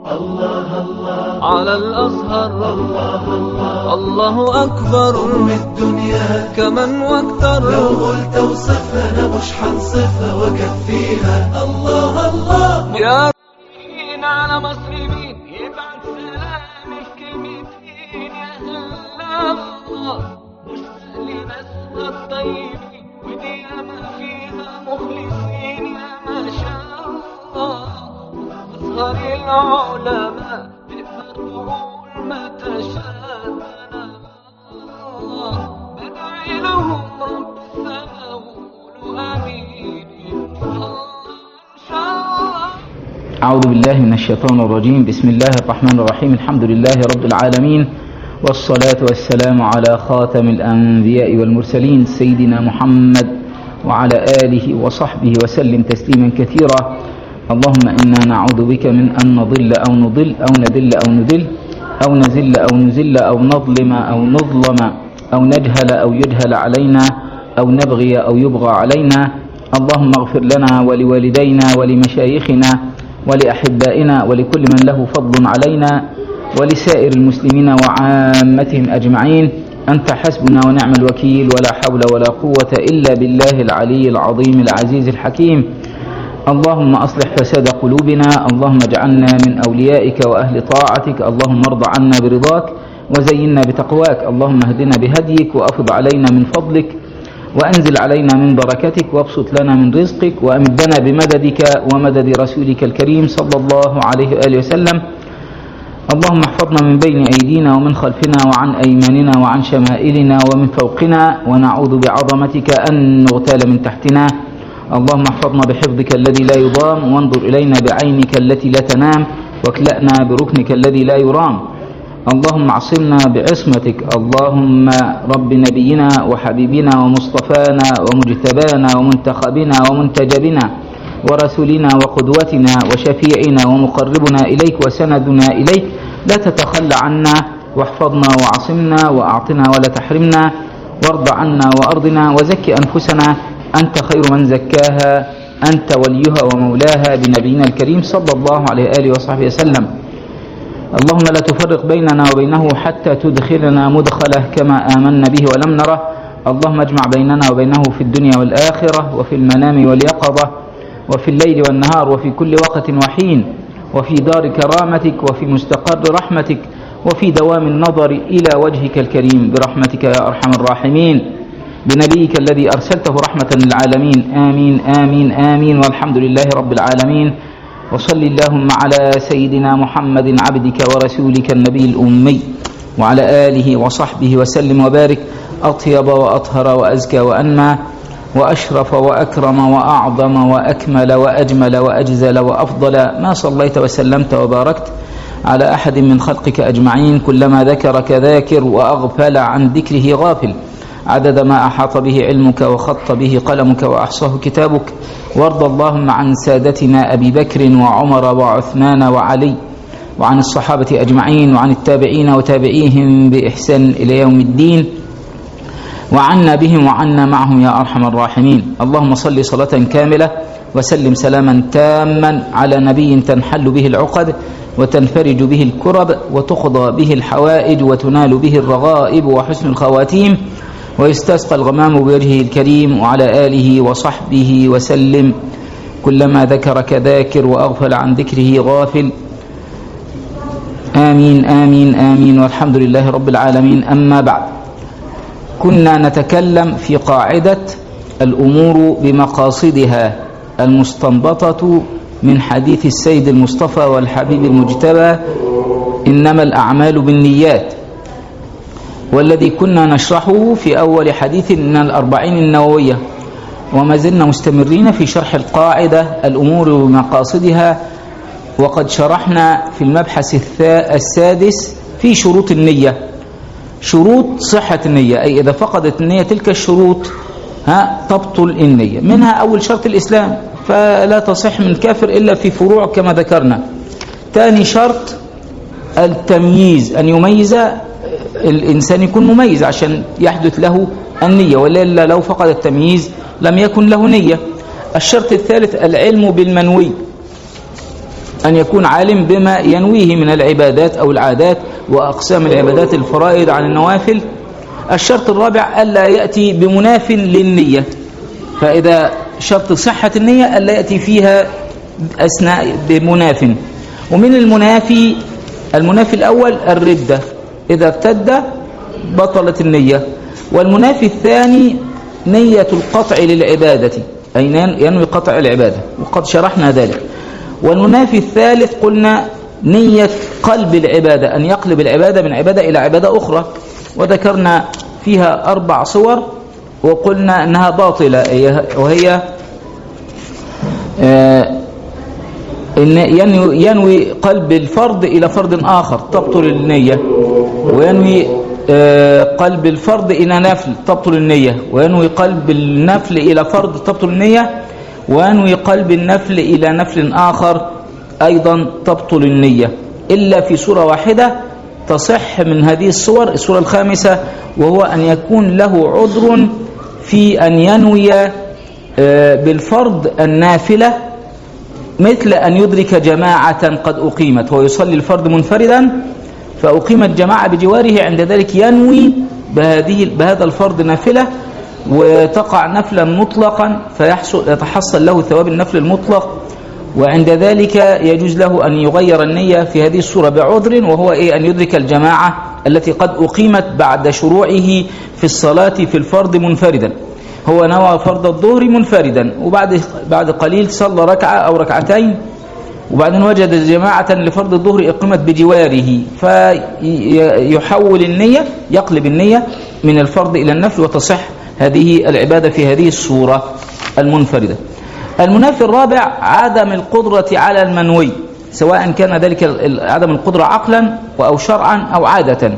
الله الله على الأزهر الله الله الله أكبر من الدنيا كمن واكتر لو قلت وصفها أنا مش حنصفها وكفيها الله الله يا مين على مسلمين يبعت سلام في كلمتين يا هلا الله واسألي بس الطيبين ودي ما فيها مخلصين يا ما شاء الله أصغر العلماء تقدر تقول ما تشاء الله بدعي لهم رب السماء وقولوا آمين إن شاء الله أعوذ بالله من الشيطان الرجيم بسم الله الرحمن الرحيم الحمد لله رب العالمين والصلاة والسلام على خاتم الأنبياء والمرسلين سيدنا محمد وعلى آله وصحبه وسلم تسليما كثيرا اللهم إنا نعوذ بك من أن نضل أو نضل أو ندل أو ندل أو نزل أو نزل أو نظلم أو نظلم أو نجهل أو يجهل علينا أو نبغي أو يبغى علينا اللهم اغفر لنا ولوالدينا ولمشايخنا ولأحبائنا ولكل من له فضل علينا ولسائر المسلمين وعامتهم أجمعين أنت حسبنا ونعم الوكيل ولا حول ولا قوة إلا بالله العلي العظيم العزيز الحكيم اللهم أصلح فساد قلوبنا اللهم اجعلنا من أوليائك وأهل طاعتك اللهم ارض عنا برضاك وزينا بتقواك اللهم اهدنا بهديك وأفض علينا من فضلك وأنزل علينا من بركتك وابسط لنا من رزقك وأمدنا بمددك ومدد رسولك الكريم صلى الله عليه وآله وسلم اللهم احفظنا من بين أيدينا ومن خلفنا وعن أيماننا وعن شمائلنا ومن فوقنا ونعوذ بعظمتك أن نغتال من تحتنا اللهم احفظنا بحفظك الذي لا يضام وانظر إلينا بعينك التي لا تنام واكلأنا بركنك الذي لا يرام اللهم اعصمنا بعصمتك اللهم رب نبينا وحبيبنا ومصطفانا ومجتبانا ومنتخبنا ومنتجبنا ورسولنا وقدوتنا وشفيعنا ومقربنا إليك وسندنا إليك لا تتخلى عنا واحفظنا وعصمنا وأعطنا ولا تحرمنا وارض عنا وأرضنا وزك أنفسنا أنت خير من زكاها أنت وليها ومولاها بنبينا الكريم صلى الله عليه وآله وصحبه وسلم اللهم لا تفرق بيننا وبينه حتى تدخلنا مدخله كما آمنا به ولم نره اللهم اجمع بيننا وبينه في الدنيا والآخرة وفي المنام واليقظة وفي الليل والنهار وفي كل وقت وحين وفي دار كرامتك وفي مستقر رحمتك وفي دوام النظر إلى وجهك الكريم برحمتك يا أرحم الراحمين بنبيك الذي أرسلته رحمة للعالمين آمين آمين آمين والحمد لله رب العالمين وصل اللهم على سيدنا محمد عبدك ورسولك النبي الأمي وعلى آله وصحبه وسلم وبارك أطيب وأطهر وأزكى وأنمى وأشرف وأكرم وأعظم وأكمل وأجمل وأجزل وأفضل ما صليت وسلمت وباركت على أحد من خلقك أجمعين كلما ذكرك ذاكر وأغفل عن ذكره غافل عدد ما أحاط به علمك وخط به قلمك وأحصاه كتابك وارض اللهم عن سادتنا أبي بكر وعمر وعثمان وعلي وعن الصحابة أجمعين وعن التابعين وتابعيهم بإحسان إلى يوم الدين وعنا بهم وعنا معهم يا أرحم الراحمين اللهم صل صلاة كاملة وسلم سلاما تاما على نبي تنحل به العقد وتنفرج به الكرب وتقضى به الحوائج وتنال به الرغائب وحسن الخواتيم ويستسقى الغمام بوجهه الكريم وعلى آله وصحبه وسلم كلما ذكرك ذاكر وأغفل عن ذكره غافل آمين آمين آمين والحمد لله رب العالمين أما بعد كنا نتكلم في قاعدة الأمور بمقاصدها المستنبطة من حديث السيد المصطفى والحبيب المجتبى إنما الأعمال بالنيات والذي كنا نشرحه في أول حديث من الأربعين النووية وما زلنا مستمرين في شرح القاعدة الأمور بمقاصدها وقد شرحنا في المبحث السادس في شروط النية شروط صحة النية أي إذا فقدت النية تلك الشروط ها تبطل النية منها أول شرط الإسلام فلا تصح من كافر إلا في فروع كما ذكرنا ثاني شرط التمييز أن يميز الإنسان يكون مميز عشان يحدث له النية ولا لو فقد التمييز لم يكن له نية الشرط الثالث العلم بالمنوي أن يكون عالم بما ينويه من العبادات أو العادات وأقسام العبادات الفرائض عن النوافل الشرط الرابع ألا يأتي بمناف للنية فإذا شرط صحة النية ألا يأتي فيها أثناء بمناف ومن المنافي المنافي الأول الردة إذا ارتد بطلت النية والمنافي الثاني نية القطع للعبادة أي ينوي قطع العبادة وقد شرحنا ذلك والمنافي الثالث قلنا نية قلب العبادة أن يقلب العبادة من عبادة إلى عبادة أخرى وذكرنا فيها أربع صور وقلنا أنها باطلة وهي آه إن ينوي, ينوي قلب الفرد إلى فرد آخر تبطل النية وينوي آه قلب الفرد إلى نفل تبطل النية وينوي قلب النفل إلى فرد تبطل النية وينوي قلب النفل إلى نفل آخر أيضا تبطل النية إلا في سورة واحدة تصح من هذه الصور الصورة الخامسة وهو أن يكون له عذر في أن ينوي آه بالفرض النافلة مثل أن يدرك جماعة قد أقيمت هو يصلي الفرد منفردا فأقيمت جماعة بجواره عند ذلك ينوي بهذه بهذا الفرد نافلة وتقع نفلا مطلقا فيحصل يتحصل له ثواب النفل المطلق وعند ذلك يجوز له أن يغير النية في هذه الصورة بعذر وهو إيه أن يدرك الجماعة التي قد أقيمت بعد شروعه في الصلاة في الفرد منفردا هو نوى فرض الظهر منفردا وبعد بعد قليل صلى ركعة أو ركعتين وبعدين وجد جماعة لفرض الظهر اقيمت بجواره فيحول النية يقلب النية من الفرض إلى النفل وتصح هذه العبادة في هذه الصورة المنفردة المنافي الرابع عدم القدرة على المنوي سواء كان ذلك عدم القدرة عقلا أو شرعا أو عادة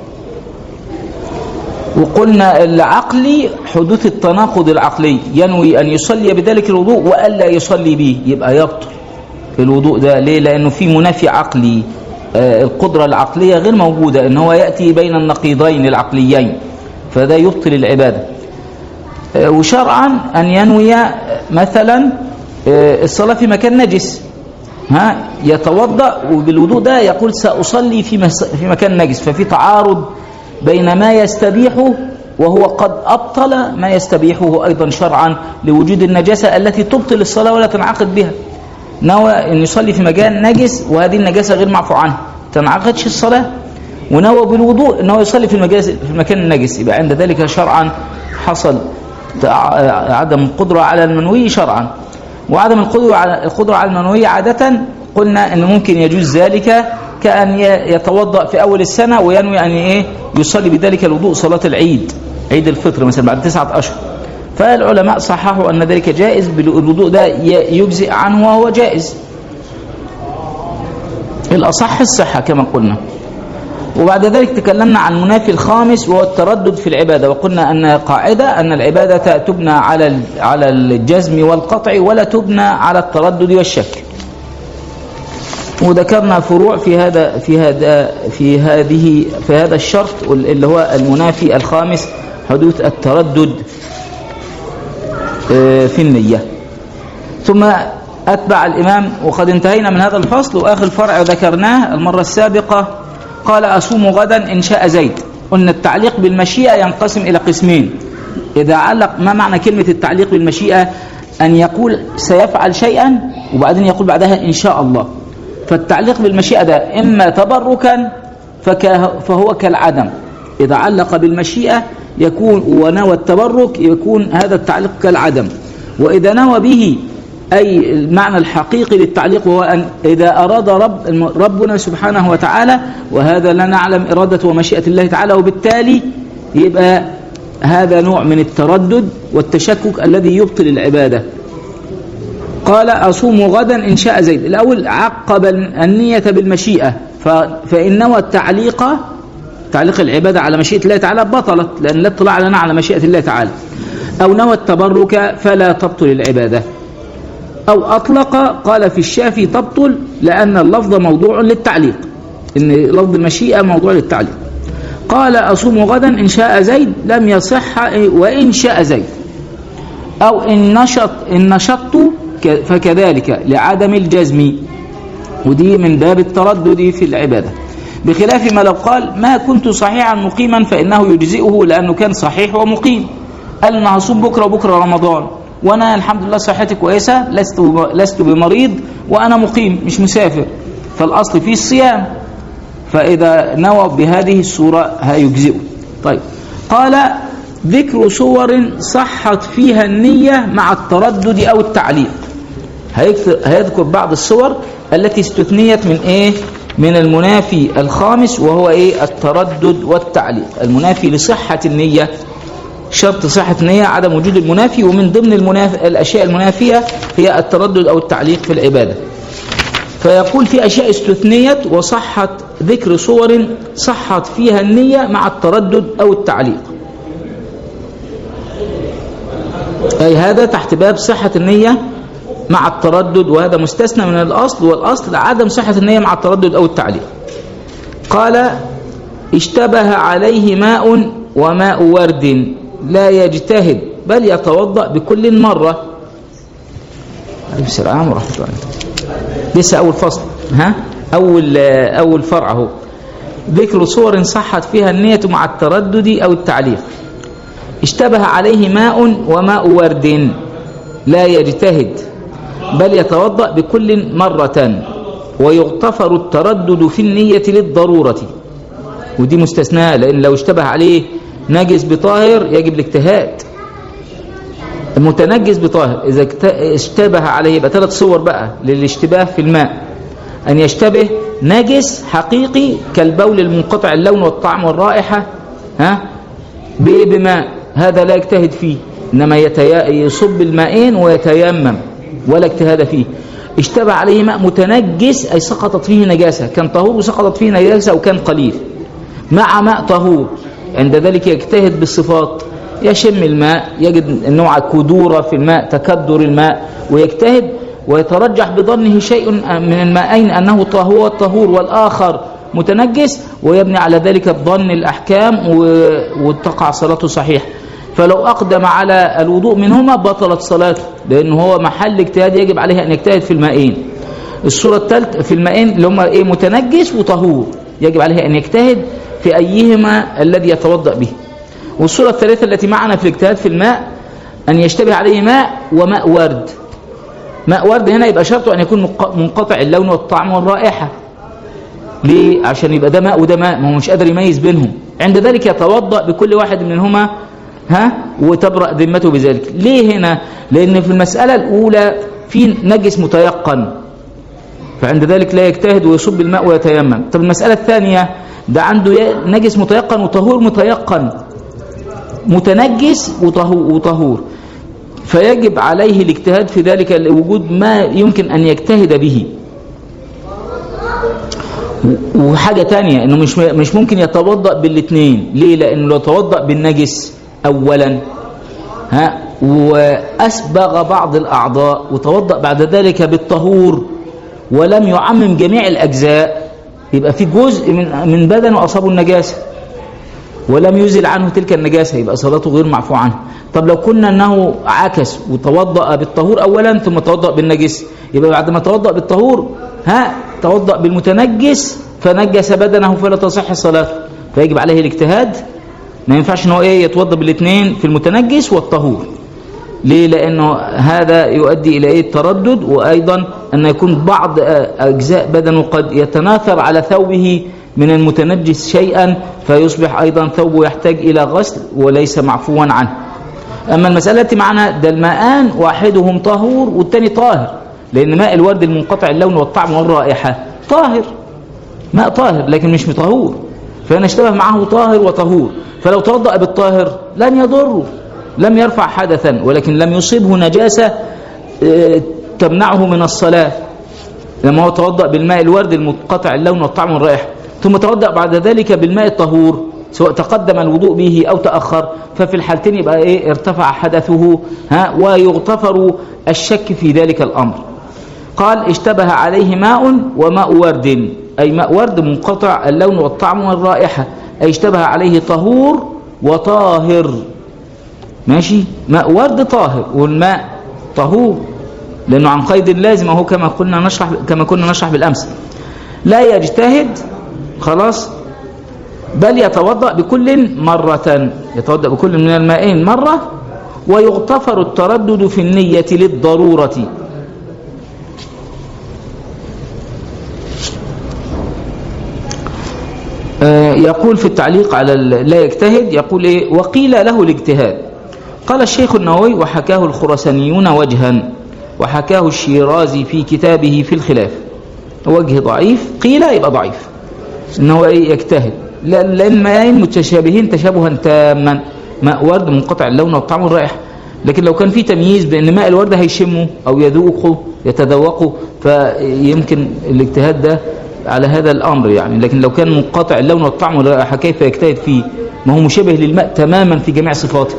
وقلنا العقلي حدوث التناقض العقلي ينوي أن يصلي بذلك الوضوء وألا يصلي به يبقى يبطل الوضوء ده ليه لأنه في منافي عقلي آه القدرة العقلية غير موجودة إن هو يأتي بين النقيضين العقليين فده يبطل العبادة آه وشرعا أن ينوي مثلا آه الصلاة في مكان نجس ها يتوضأ وبالوضوء ده يقول سأصلي في, في مكان نجس ففي تعارض بين ما يستبيحه وهو قد أبطل ما يستبيحه أيضا شرعا لوجود النجاسة التي تبطل الصلاة ولا تنعقد بها نوى أن يصلي في مكان نجس وهذه النجاسة غير معفو عنها تنعقدش الصلاة ونوى بالوضوء أنه يصلي في المجاز في المكان النجس يبقى عند ذلك شرعا حصل عدم القدرة على المنوي شرعا وعدم القدرة على القدرة على المنوي عادة قلنا أنه ممكن يجوز ذلك كأن يتوضأ في أول السنة وينوي أن إيه يصلي بذلك الوضوء صلاة العيد عيد الفطر مثلا بعد تسعة أشهر فالعلماء صححوا أن ذلك جائز الوضوء ده يجزئ عنه وهو جائز الأصح الصحة كما قلنا وبعد ذلك تكلمنا عن المنافي الخامس وهو التردد في العبادة وقلنا أن قاعدة أن العبادة تبنى على على الجزم والقطع ولا تبنى على التردد والشك وذكرنا فروع في هذا في هذا في هذه في هذا الشرط اللي هو المنافي الخامس حدوث التردد في النية ثم أتبع الإمام وقد انتهينا من هذا الفصل وآخر فرع ذكرناه المرة السابقة قال أصوم غدا إن شاء زيد قلنا التعليق بالمشيئة ينقسم إلى قسمين إذا علق ما معنى كلمة التعليق بالمشيئة أن يقول سيفعل شيئا وبعدين يقول بعدها إن شاء الله فالتعليق بالمشيئة ده إما تبركا فهو كالعدم إذا علق بالمشيئة يكون ونوى التبرك يكون هذا التعليق كالعدم وإذا نوى به أي المعنى الحقيقي للتعليق وهو أن إذا أراد رب ربنا سبحانه وتعالى وهذا لا نعلم إرادة ومشيئة الله تعالى وبالتالي يبقى هذا نوع من التردد والتشكك الذي يبطل العبادة قال أصوم غدا إن شاء زيد الأول عقب النية بالمشيئة فإن نوى التعليق تعليق العبادة على مشيئة الله تعالى بطلت لأن لا اطلاع لنا على مشيئة الله تعالى أو نوى التبرك فلا تبطل العبادة أو أطلق قال في الشافي تبطل لأن اللفظ موضوع للتعليق إن لفظ المشيئة موضوع للتعليق قال أصوم غدا إن شاء زيد لم يصح وإن شاء زيد أو إن نشط إن نشطت فكذلك لعدم الجزم ودي من باب التردد في العبادة بخلاف ما لو قال ما كنت صحيحا مقيما فإنه يجزئه لأنه كان صحيح ومقيم قال أنا هصوم بكرة وبكرة رمضان وأنا الحمد لله صحتي كويسة لست لست بمريض وأنا مقيم مش مسافر فالأصل فيه الصيام فإذا نوى بهذه الصورة هيجزئه طيب قال ذكر صور صحت فيها النية مع التردد أو التعليق هيكثر- هيذكر بعض الصور التي استثنيت من ايه من المنافي الخامس وهو ايه التردد والتعليق المنافي لصحة النية شرط صحة النية عدم وجود المنافي ومن ضمن المناف... الأشياء المنافية هي التردد أو التعليق في العبادة فيقول في أشياء استثنيت وصحت ذكر صور صحت فيها النية مع التردد أو التعليق أي هذا تحت باب صحة النية مع التردد وهذا مستثنى من الأصل والأصل عدم صحة النية مع التردد أو التعليق قال اشتبه عليه ماء وماء ورد لا يجتهد بل يتوضأ بكل مرة عليكم السلام ورحمة الله لسه أول فصل ها أول أول فرع اهو ذكر صور صحت فيها النية مع التردد أو التعليق اشتبه عليه ماء وماء ورد لا يجتهد بل يتوضأ بكل مرة ويغتفر التردد في النية للضرورة ودي مستثناء لأن لو اشتبه عليه نجس بطاهر يجب الاجتهاد المتنجس بطاهر إذا اكت- اشتبه عليه يبقى ثلاث صور بقى للاشتباه في الماء أن يشتبه نجس حقيقي كالبول المنقطع اللون والطعم والرائحة ها بإيه بماء هذا لا يجتهد فيه إنما يتي... يصب الماءين ويتيمم ولا اجتهاد فيه اشتبه عليه ماء متنجس أي سقطت فيه نجاسة كان طهور وسقطت فيه نجاسة وكان قليل مع ماء طهور عند ذلك يجتهد بالصفات يشم الماء يجد نوع كدورة في الماء تكدر الماء ويجتهد ويترجح بظنه شيء من الماءين أنه طهور طهور والآخر متنجس ويبني على ذلك الظن الأحكام و- وتقع صلاته صحيح فلو أقدم على الوضوء منهما بطلت صلاته لأنه هو محل اجتهاد يجب عليه أن يجتهد في المائين الصورة الثالثة في المائين اللي هما إيه متنجس وطهور يجب عليه أن يجتهد في أيهما الذي يتوضأ به والصورة الثالثة التي معنا في الاجتهاد في الماء أن يشتبه عليه ماء وماء ورد ماء ورد هنا يبقى شرطه أن يكون مق- منقطع اللون والطعم والرائحة ليه؟ عشان يبقى ده ماء وده ماء ما هو مش قادر يميز بينهم عند ذلك يتوضأ بكل واحد منهما ها وتبرأ ذمته بذلك ليه هنا لأن في المسألة الأولى في نجس متيقن فعند ذلك لا يجتهد ويصب الماء ويتيمم طب المسألة الثانية ده عنده ي- نجس متيقن وطهور متيقن متنجس وطهو- وطهور فيجب عليه الاجتهاد في ذلك لوجود ما يمكن أن يجتهد به وحاجة تانية انه مش مش ممكن يتوضأ بالاثنين ليه لانه لو توضأ بالنجس اولا ها واسبغ بعض الاعضاء وتوضأ بعد ذلك بالطهور ولم يعمم جميع الاجزاء يبقى في جزء من من بدنه اصابه النجاسه ولم يزل عنه تلك النجاسة يبقى صلاته غير معفو عنها طب لو كنا أنه عكس وتوضأ بالطهور أولا ثم توضأ بالنجس يبقى بعد ما توضأ بالطهور ها توضأ بالمتنجس فنجس بدنه فلا تصح صلاته فيجب عليه الاجتهاد ما ينفعش ان هو ايه يتوضأ بالاثنين في المتنجس والطهور ليه لانه هذا يؤدي الى ايه التردد وايضا ان يكون بعض اجزاء بدنه قد يتناثر على ثوبه من المتنجس شيئا فيصبح ايضا ثوبه يحتاج الى غسل وليس معفوا عنه اما المساله التي معنا ده الماءان واحدهم طهور والثاني طاهر لان ماء الورد المنقطع اللون والطعم والرائحه طاهر ماء طاهر لكن مش مطهور فهنا اشتبه معه طاهر وطهور فلو توضأ بالطاهر لن يضره لم يرفع حدثا ولكن لم يصيبه نجاسة اه تمنعه من الصلاة لما هو توضأ بالماء الورد المنقطع اللون والطعم والرائحة ثم توضأ بعد ذلك بالماء الطهور سواء تقدم الوضوء به أو تأخر ففي الحالتين يبقى إيه ارتفع حدثه ها ويغتفر الشك في ذلك الأمر قال اشتبه عليه ماء وماء ورد أي ماء ورد منقطع اللون والطعم والرائحة أي اشتبه عليه طهور وطاهر ماشي ماء ورد طاهر والماء طهور لأنه عن قيد لازم أهو كما قلنا نشرح كما كنا نشرح بالأمس لا يجتهد خلاص بل يتوضأ بكل مرة يتوضأ بكل من المائين مرة ويغتفر التردد في النية للضرورة آه، يقول في التعليق على ال- لا يجتهد يقول إيه وقيل له الاجتهاد قال الشيخ النووي وحكاه الخرسانيون وجها وحكاه الشيرازي في كتابه في الخلاف وجه ضعيف قيل يبقى ضعيف انه ايه يجتهد لا- لان المائين متشابهين تشابها تاما ماء ورد منقطع اللون والطعم والرائحه لكن لو كان في تمييز بان ماء الورد هيشمه او يذوقه يتذوقه فيمكن الاجتهاد ده على هذا الامر يعني لكن لو كان منقطع اللون والطعم والرائحه كيف يجتهد فيه ما هو مشابه للماء تماما في جميع صفاته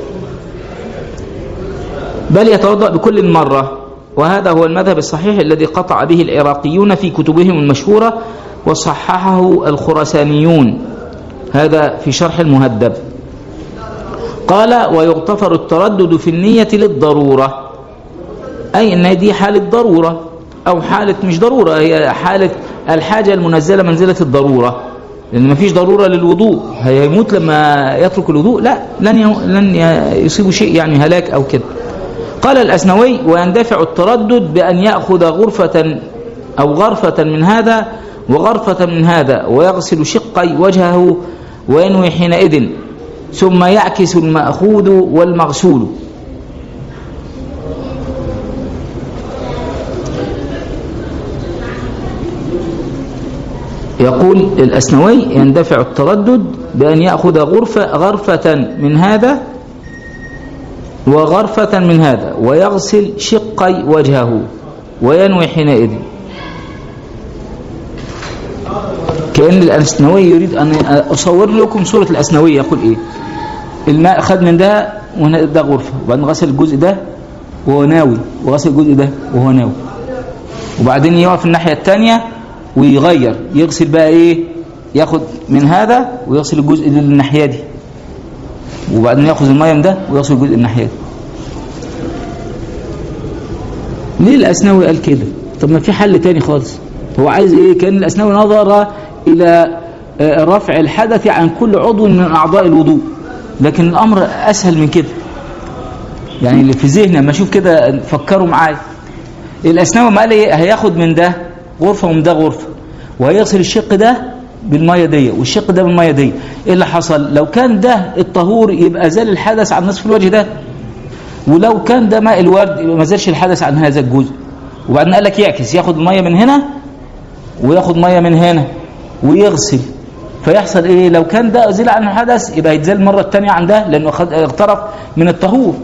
بل يتوضأ بكل مرة وهذا هو المذهب الصحيح الذي قطع به العراقيون في كتبهم المشهورة وصححه الخرسانيون هذا في شرح المهذب قال ويغتفر التردد في النية للضرورة أي أن دي حالة ضرورة أو حالة مش ضرورة هي حالة الحاجة المنزلة منزلة الضرورة لأن ما فيش ضرورة للوضوء هيموت لما يترك الوضوء لا لن ي- لن ي- يصيبه شيء يعني هلاك أو كده قال الأسنوي ويندفع التردد بأن يأخذ غرفة أو غرفة من هذا وغرفة من هذا ويغسل شقي وجهه وينوي حينئذ ثم يعكس المأخوذ والمغسول يقول الأسنوي يندفع التردد بأن يأخذ غرفة غرفة من هذا وغرفة من هذا ويغسل شقي وجهه وينوي حينئذ كأن الأسنوي يريد أن أصور لكم صورة الأسنوي يقول إيه الماء خد من ده وهنا ده غرفة وبعدين غسل الجزء ده وهو ناوي وغسل الجزء ده وهو ناوي وبعدين يقف الناحية التانية ويغير يغسل بقى ايه ياخد من هذا ويغسل الجزء اللي الناحية دي وبعدين ياخذ المية من ده ويغسل الجزء الناحية دي ليه الأسنوي قال كده طب ما في حل تاني خالص هو عايز ايه كان الأسنوي نظر إلى آه، رفع الحدث عن كل عضو من أعضاء الوضوء لكن الأمر أسهل من كده يعني اللي في ذهني لما اشوف كده فكروا معايا الاسنوي ما قال ايه هياخد من ده غرفه ومن ده غرفه وهيغسل الشق ده بالميه دي والشق ده بالميه دي ايه اللي حصل لو كان ده الطهور يبقى زال الحدث عن نصف الوجه ده ولو كان ده ماء الورد يبقى ما زالش الحدث عن هذا الجزء وبعدين قال لك يعكس ياخد الميه من هنا وياخد ميه من هنا ويغسل فيحصل ايه لو كان ده ازيل عنه الحدث يبقى يتزال المره الثانيه عن ده لانه خد- اغترف من الطهور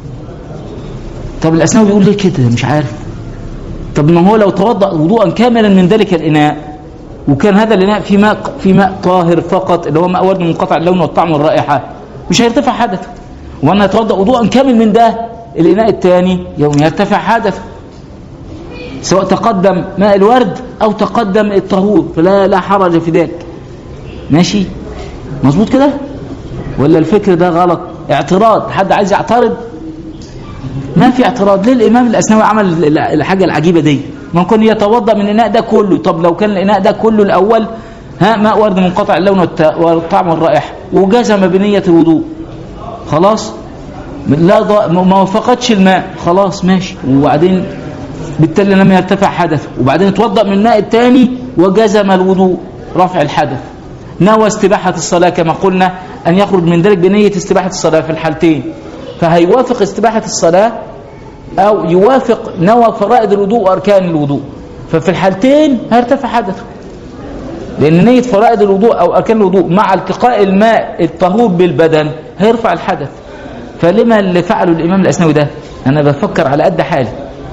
طب الاسنوي بيقول ليه كده مش عارف طب ما هو لو توضأ وضوءا كاملا من ذلك الإناء وكان هذا الإناء في ماء في ماء طاهر فقط اللي هو ماء ورد منقطع اللون والطعم والرائحة مش هيرتفع حدثه وأنا أتوضأ وضوءا كامل من ده الإناء الثاني يوم يرتفع حدثه سواء تقدم ماء الورد أو تقدم الطهور فلا لا حرج في ذلك ماشي مظبوط كده ولا الفكر ده غلط اعتراض حد عايز يعترض ما في اعتراض ليه الامام الاسنوي عمل ال- الحاجه العجيبه دي ممكن يتوضا من الاناء ده كله طب لو كان الاناء ده كله الاول ها ماء ورد منقطع اللون والت- والطعم والرائحه وجزم بنيه الوضوء خلاص لا ض... ما ما فقدش الماء خلاص ماشي وبعدين بالتالي لم يرتفع حدث وبعدين اتوضا من الماء الثاني وجزم الوضوء رفع الحدث نوى استباحه الصلاه كما قلنا ان يخرج من ذلك بنيه استباحه الصلاه في الحالتين فهيوافق استباحة الصلاة أو يوافق نوى فرائض الوضوء وأركان الوضوء ففي الحالتين هيرتفع حدثه لأن نية فرائض الوضوء أو أركان الوضوء مع التقاء الماء الطهور بالبدن هيرفع الحدث فلما اللي فعله الإمام الأسنوي ده أنا بفكر على قد حالي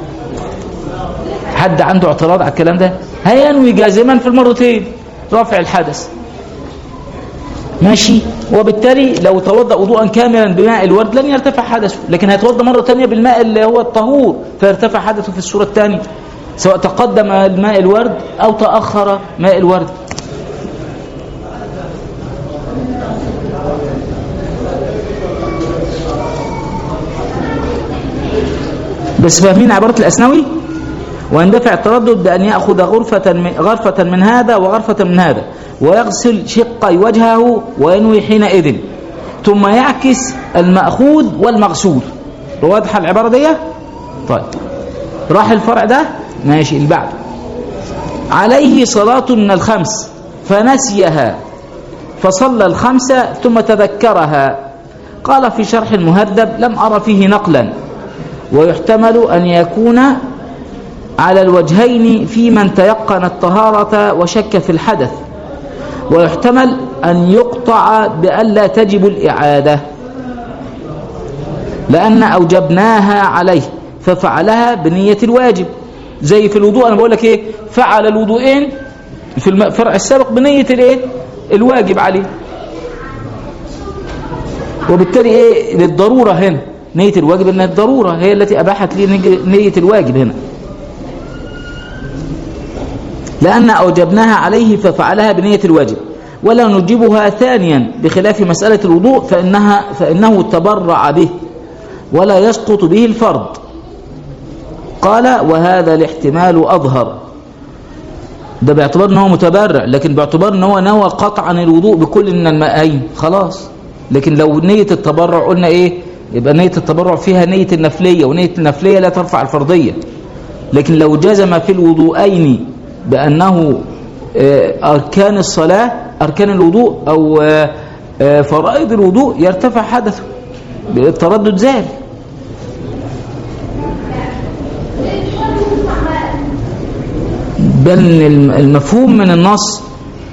حد عنده اعتراض على الكلام ده هينوي جازما في المرتين رفع الحدث ماشي وبالتالي لو توضأ وضوءا كاملا بماء الورد لن يرتفع حدثه لكن هيتوضأ مرة ثانية بالماء اللي هو الطهور فيرتفع حدثه في الصورة الثانية سواء تقدم الماء الورد أو تأخر ماء الورد بس فاهمين عبارة الأسنوي ويندفع التردد بأن يأخذ غرفة من, غرفة من هذا وغرفة من هذا ويغسل شقي وجهه وينوي حينئذ ثم يعكس المأخوذ والمغسول واضحة العبارة دي طيب راح الفرع ده ماشي اللي بعده عليه صلاة من الخمس فنسيها فصلى الخمسة ثم تذكرها قال في شرح المهذب لم أرى فيه نقلا ويحتمل أن يكون على الوجهين في من تيقن الطهارة وشك في الحدث ويحتمل أن يقطع بأن لا تجب الإعادة لأن أوجبناها عليه ففعلها بنية الواجب زي في الوضوء أنا بقول لك إيه فعل الوضوءين في الفرع السابق بنية الإيه الواجب عليه وبالتالي إيه للضرورة هنا نية الواجب إن الضرورة هي التي أباحت لي نية الواجب هنا لأن أوجبناها عليه ففعلها بنية الواجب ولا نجيبها ثانيا بخلاف مسألة الوضوء فإنها فإنه تبرع به ولا يسقط به الفرض قال وهذا الاحتمال أظهر ده باعتبار أنه متبرع لكن باعتبار أنه نوى قطعا الوضوء بكل من المائين خلاص لكن لو نية التبرع قلنا إيه يبقى نية التبرع فيها نية النفلية ونية النفلية لا ترفع الفرضية لكن لو جزم في الوضوءين بأنه أركان الصلاة أركان الوضوء أو فرائض الوضوء يرتفع حدثه التردد زال بل المفهوم من النص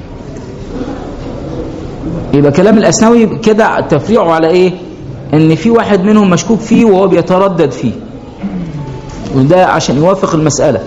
يبقى كلام الأسنوي كده تفريعه على إيه إن في واحد منهم مشكوك فيه وهو بيتردد فيه وده عشان يوافق المسألة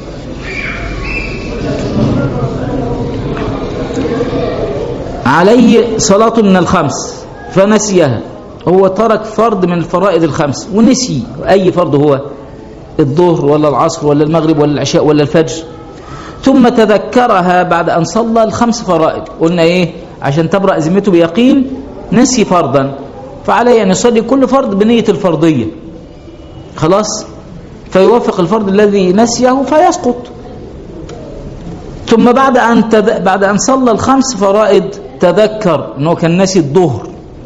عليه صلاة من الخمس فنسيها هو ترك فرض من الفرائض الخمس ونسي أي فرض هو الظهر ولا العصر ولا المغرب ولا العشاء ولا الفجر ثم تذكرها بعد أن صلى الخمس فرائض قلنا إيه عشان تبرأ ذمته بيقين نسي فرضا فعليه أن يصلي كل فرض بنية الفرضية خلاص فيوافق الفرض الذي نسيه فيسقط ثم بعد أن تذ... بعد أن صلى الخمس فرائض تذكر أنه كان ناسي الظهر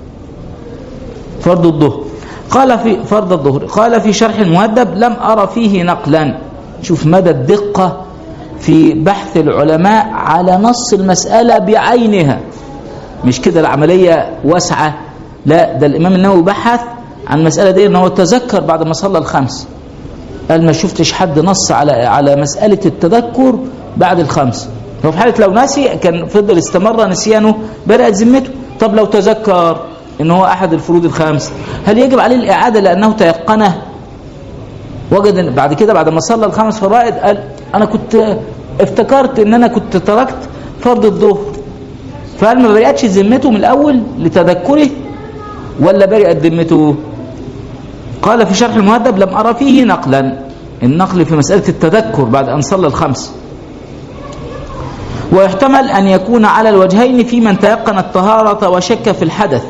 فرض الظهر قال في فرض الظهر قال في شرح المهذب لم أرى فيه نقلا شوف مدى الدقة في بحث العلماء على نص المسألة بعينها مش كده العملية واسعة لا ده الإمام النووي بحث عن المسألة دي أنه تذكر بعد ما صلى الخمس قال ما شفتش حد نص على على مسألة التذكر بعد الخمس ففي حالة لو نسي كان فضل استمر نسيانه بدأت ذمته طب لو تذكر ان هو احد الفروض الخمس هل يجب عليه الاعاده لانه تيقنه وجد إن بعد كده بعد ما صلى الخمس فرائض قال انا كنت افتكرت ان انا كنت تركت فرض الظهر فهل ما برئتش ذمته من الاول لتذكره ولا برئت ذمته قال في شرح المهذب لم ارى فيه نقلا النقل في مساله التذكر بعد ان صلى الخمس ويحتمل أن يكون على الوجهين في من تيقن الطهارة وشك في الحدث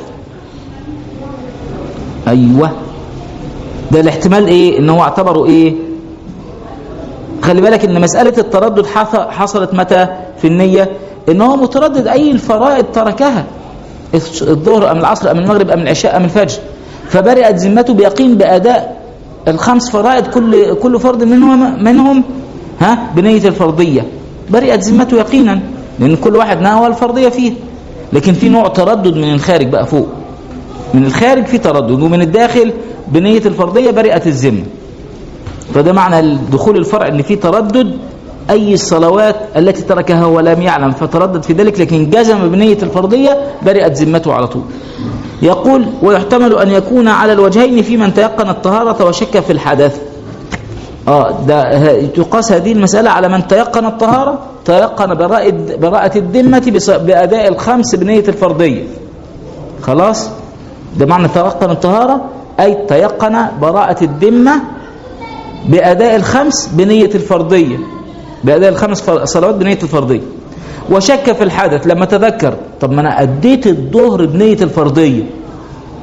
أيوة ده الاحتمال إيه إن هو اعتبره إيه خلي بالك إن مسألة التردد حصلت متى في النية إن هو متردد أي الفرائض تركها الظهر أم العصر أم المغرب أم العشاء أم الفجر فبرئت ذمته بيقين بأداء الخمس فرائض كل كل فرض منهم منهم ها بنية الفرضية برئت ذمته يقينا لأن كل واحد نهى الفرضية فيه لكن في نوع تردد من الخارج بقى فوق من الخارج في تردد ومن الداخل بنية الفرضية برئت الذمة فده معنى دخول الفرع اللي فيه تردد أي الصلوات التي تركها ولم يعلم فتردد في ذلك لكن جزم بنية الفرضية برئت ذمته على طول يقول ويحتمل أن يكون على الوجهين في من تيقن الطهارة وشك في الحدث اه ده تقاس هذه المسألة على من تيقن الطهارة تيقن براءة, براءة الذمة بأداء الخمس بنية الفرضية خلاص ده معنى تيقن الطهارة أي تيقن براءة الذمة بأداء الخمس بنية الفرضية بأداء الخمس صلوات بنية الفرضية وشك في الحدث لما تذكر طب ما أنا أديت الظهر بنية الفرضية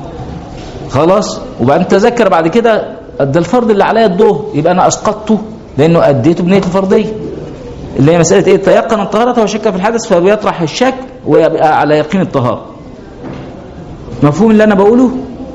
خلاص وبعدين تذكر بعد كده ده الفرض اللي عليا الظهر يبقى انا اسقطته لانه اديته بنيه الفرضيه اللي هي مساله ايه تيقن الطهاره وشك في الحدث فبيطرح الشك ويبقى على يقين الطهاره مفهوم اللي انا بقوله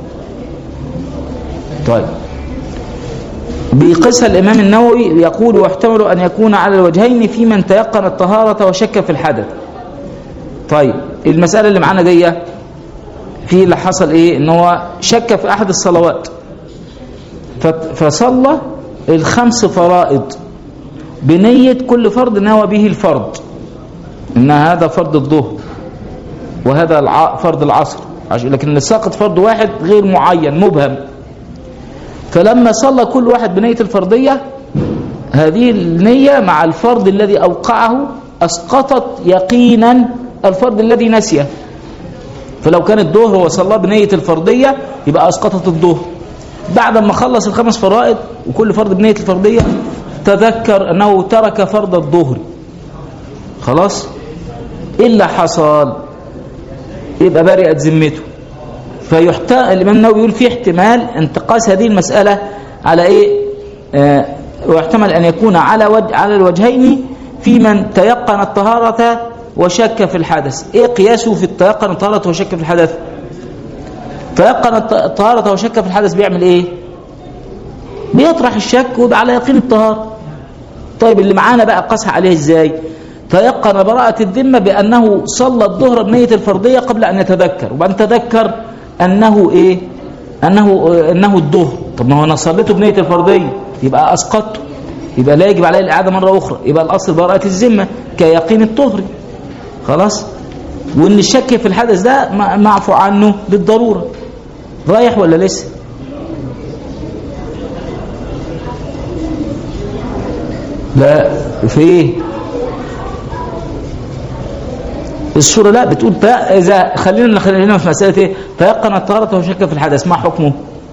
طيب بيقيسها الامام النووي يقول واحتمل ان يكون على الوجهين في من تيقن الطهاره وشك في الحدث طيب المساله اللي معانا دي في اللي حصل ايه ان هو شك في احد الصلوات ف- فصلى الخمس فرائض بنية كل فرض نوى به الفرض ان هذا فرض الظهر وهذا الع... فرض العصر عش- لكن اللي ساقط فرض واحد غير معين مبهم فلما صلى كل واحد بنية الفرضية هذه النية مع الفرض الذي أوقعه أسقطت يقينا الفرض الذي نسيه فلو كان الظهر وصلاه بنية الفرضية يبقى أسقطت الظهر بعد ما خلص الخمس فرائض وكل فرض بنية الفرضية تذكر أنه ترك فرض الظهر خلاص إيه اللي حصل يبقى برئت ذمته فيحتمل الإمام النووي يقول في احتمال انتقاس هذه المسألة على إيه آه ويحتمل أن يكون على وجه على الوجهين في من تيقن الطهارة وشك في الحدث إيه قياسه في التيقن الطهارة وشك في الحدث تيقن الط- الطهارة وشك في الحدث بيعمل إيه بيطرح الشك ويبقى على يقين الطهارة طيب اللي معانا بقى قاسها عليه ازاي تيقن براءة الذمة بأنه صلى الظهر بنية الفرضية قبل أن يتذكر وبعدين تذكر أنه إيه أنه أنه الظهر طب ما هو أنا صليته بنية الفرضية يبقى أسقطته يبقى لا يجب عليه الإعادة مرة أخرى يبقى الأصل براءة الذمة كيقين الطهر خلاص وإن الشك في الحدث ده م- معفو عنه للضرورة رايح ولا لسه لا في ايه الصورة لا بتقول تا- إذا خلينا خلينا في مسألة إيه تيقن الطهارة وشك في الحدث ما حكمه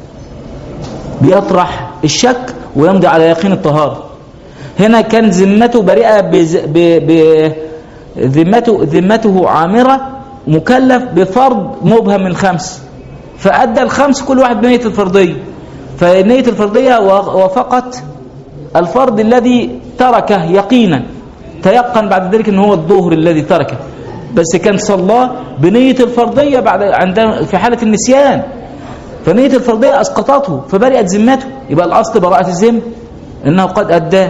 بيطرح الشك ويمضي على يقين الطهارة هنا كان ذمته بريئة بز... ب... ب... ذمته ذمته عامرة مكلف بفرض مبهم من خمس فأدى الخمس كل واحد بنية الفرضية فنية الفرضية و- وافقت الفرض الذي تركه يقينا تيقن بعد ذلك ان هو الظهر الذي تركه بس كان صلاه بنية الفرضية بعد عند في حالة النسيان فنية الفرضية أسقطته فبرئت ذمته يبقى الأصل براءة الذمة إنه قد أداه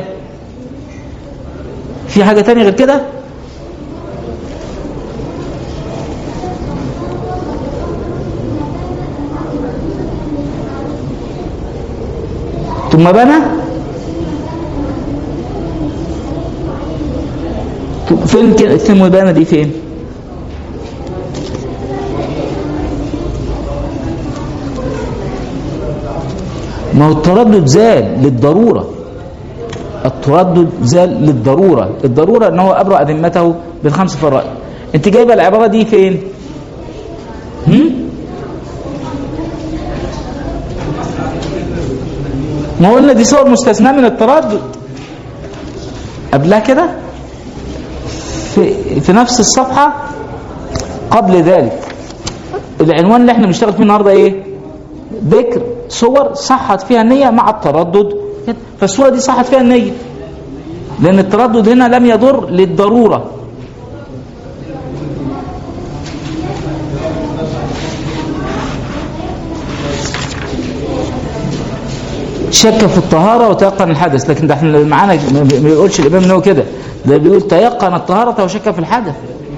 في حاجة تانية غير كده ثم بنى فين كده ثم بنى دي فين ما هو التردد زال للضرورة التردد زال للضرورة الضرورة ان هو أبرأ ذمته بالخمس فرائض انت جايبه العبارة دي فين هم؟ ما قلنا دي صور مستثناة من التردد قبلها كده في, في نفس الصفحة قبل ذلك العنوان اللي احنا بنشتغل فيه النهارده ايه ذكر صور صحت فيها النية مع التردد فالصورة دي صحت فيها النية لأن التردد هنا لم يضر للضرورة شك في الطهارة وتيقن الحدث لكن ده احنا معانا ما بيقولش الإمام النووي كده ده بيقول تيقن الطهارة وشك في الحدث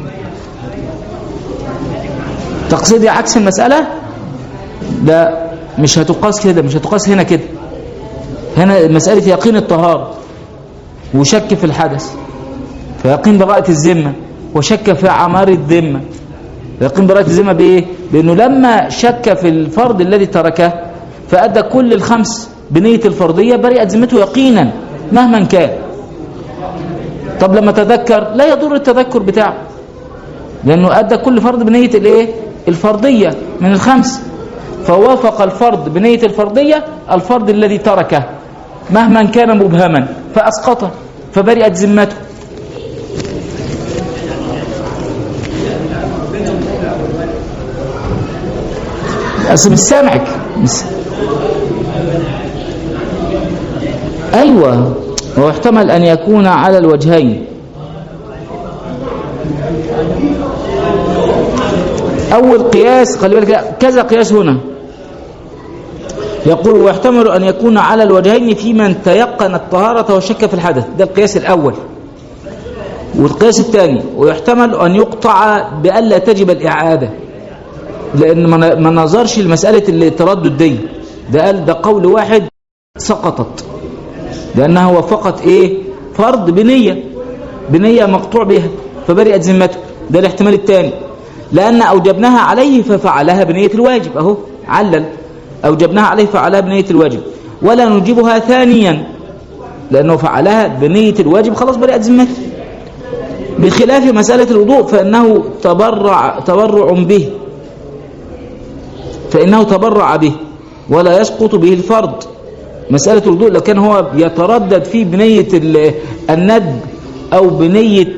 تقصيدي عكس المسألة ده مش هتقاس كده مش هتقاس هنا كده هنا مسألة يقين الطهارة وشك في الحدث فيقين براءة الذمة وشك في عمار الذمة يقين براءة الذمة بإيه؟ بأنه لما شك في الفرض الذي تركه فأدى كل الخمس بنية الفرضية برئت ذمته يقينا مهما كان طب لما تذكر لا يضر التذكر بتاعه لأنه أدى كل فرض بنية الإيه؟ الفرضية من الخمس فوافق الفرض بنية الفرضية الفرض الذي تركه مهما كان مبهما فأسقطه فبرئت ذمته أصل مش سامعك مش... أيوة ويحتمل أن يكون على الوجهين أول قياس خلي بالك كذا قياس هنا يقول ويحتمل أن يكون على الوجهين في من تيقن الطهارة وشك في الحدث ده القياس الأول والقياس الثاني ويحتمل أن يقطع بألا تجب الإعادة لأن ما ما نظرش لمسألة التردد دي ده قال ده قول واحد سقطت لأنها هو فقط إيه فرض بنية بنية مقطوع بها فبرئت ذمته ده الاحتمال الثاني لأن أوجبناها عليه ففعلها بنية الواجب أهو علل أوجبناها عليه فعلها بنية الواجب ولا نجيبها ثانيا لأنه فعلها بنية الواجب خلاص برئت ذمته بخلاف مسألة الوضوء فإنه تبرع تبرع به فإنه تبرع به ولا يسقط به الفرض مسألة الوضوء لو كان هو يتردد فيه بنية ال- الند أو بنية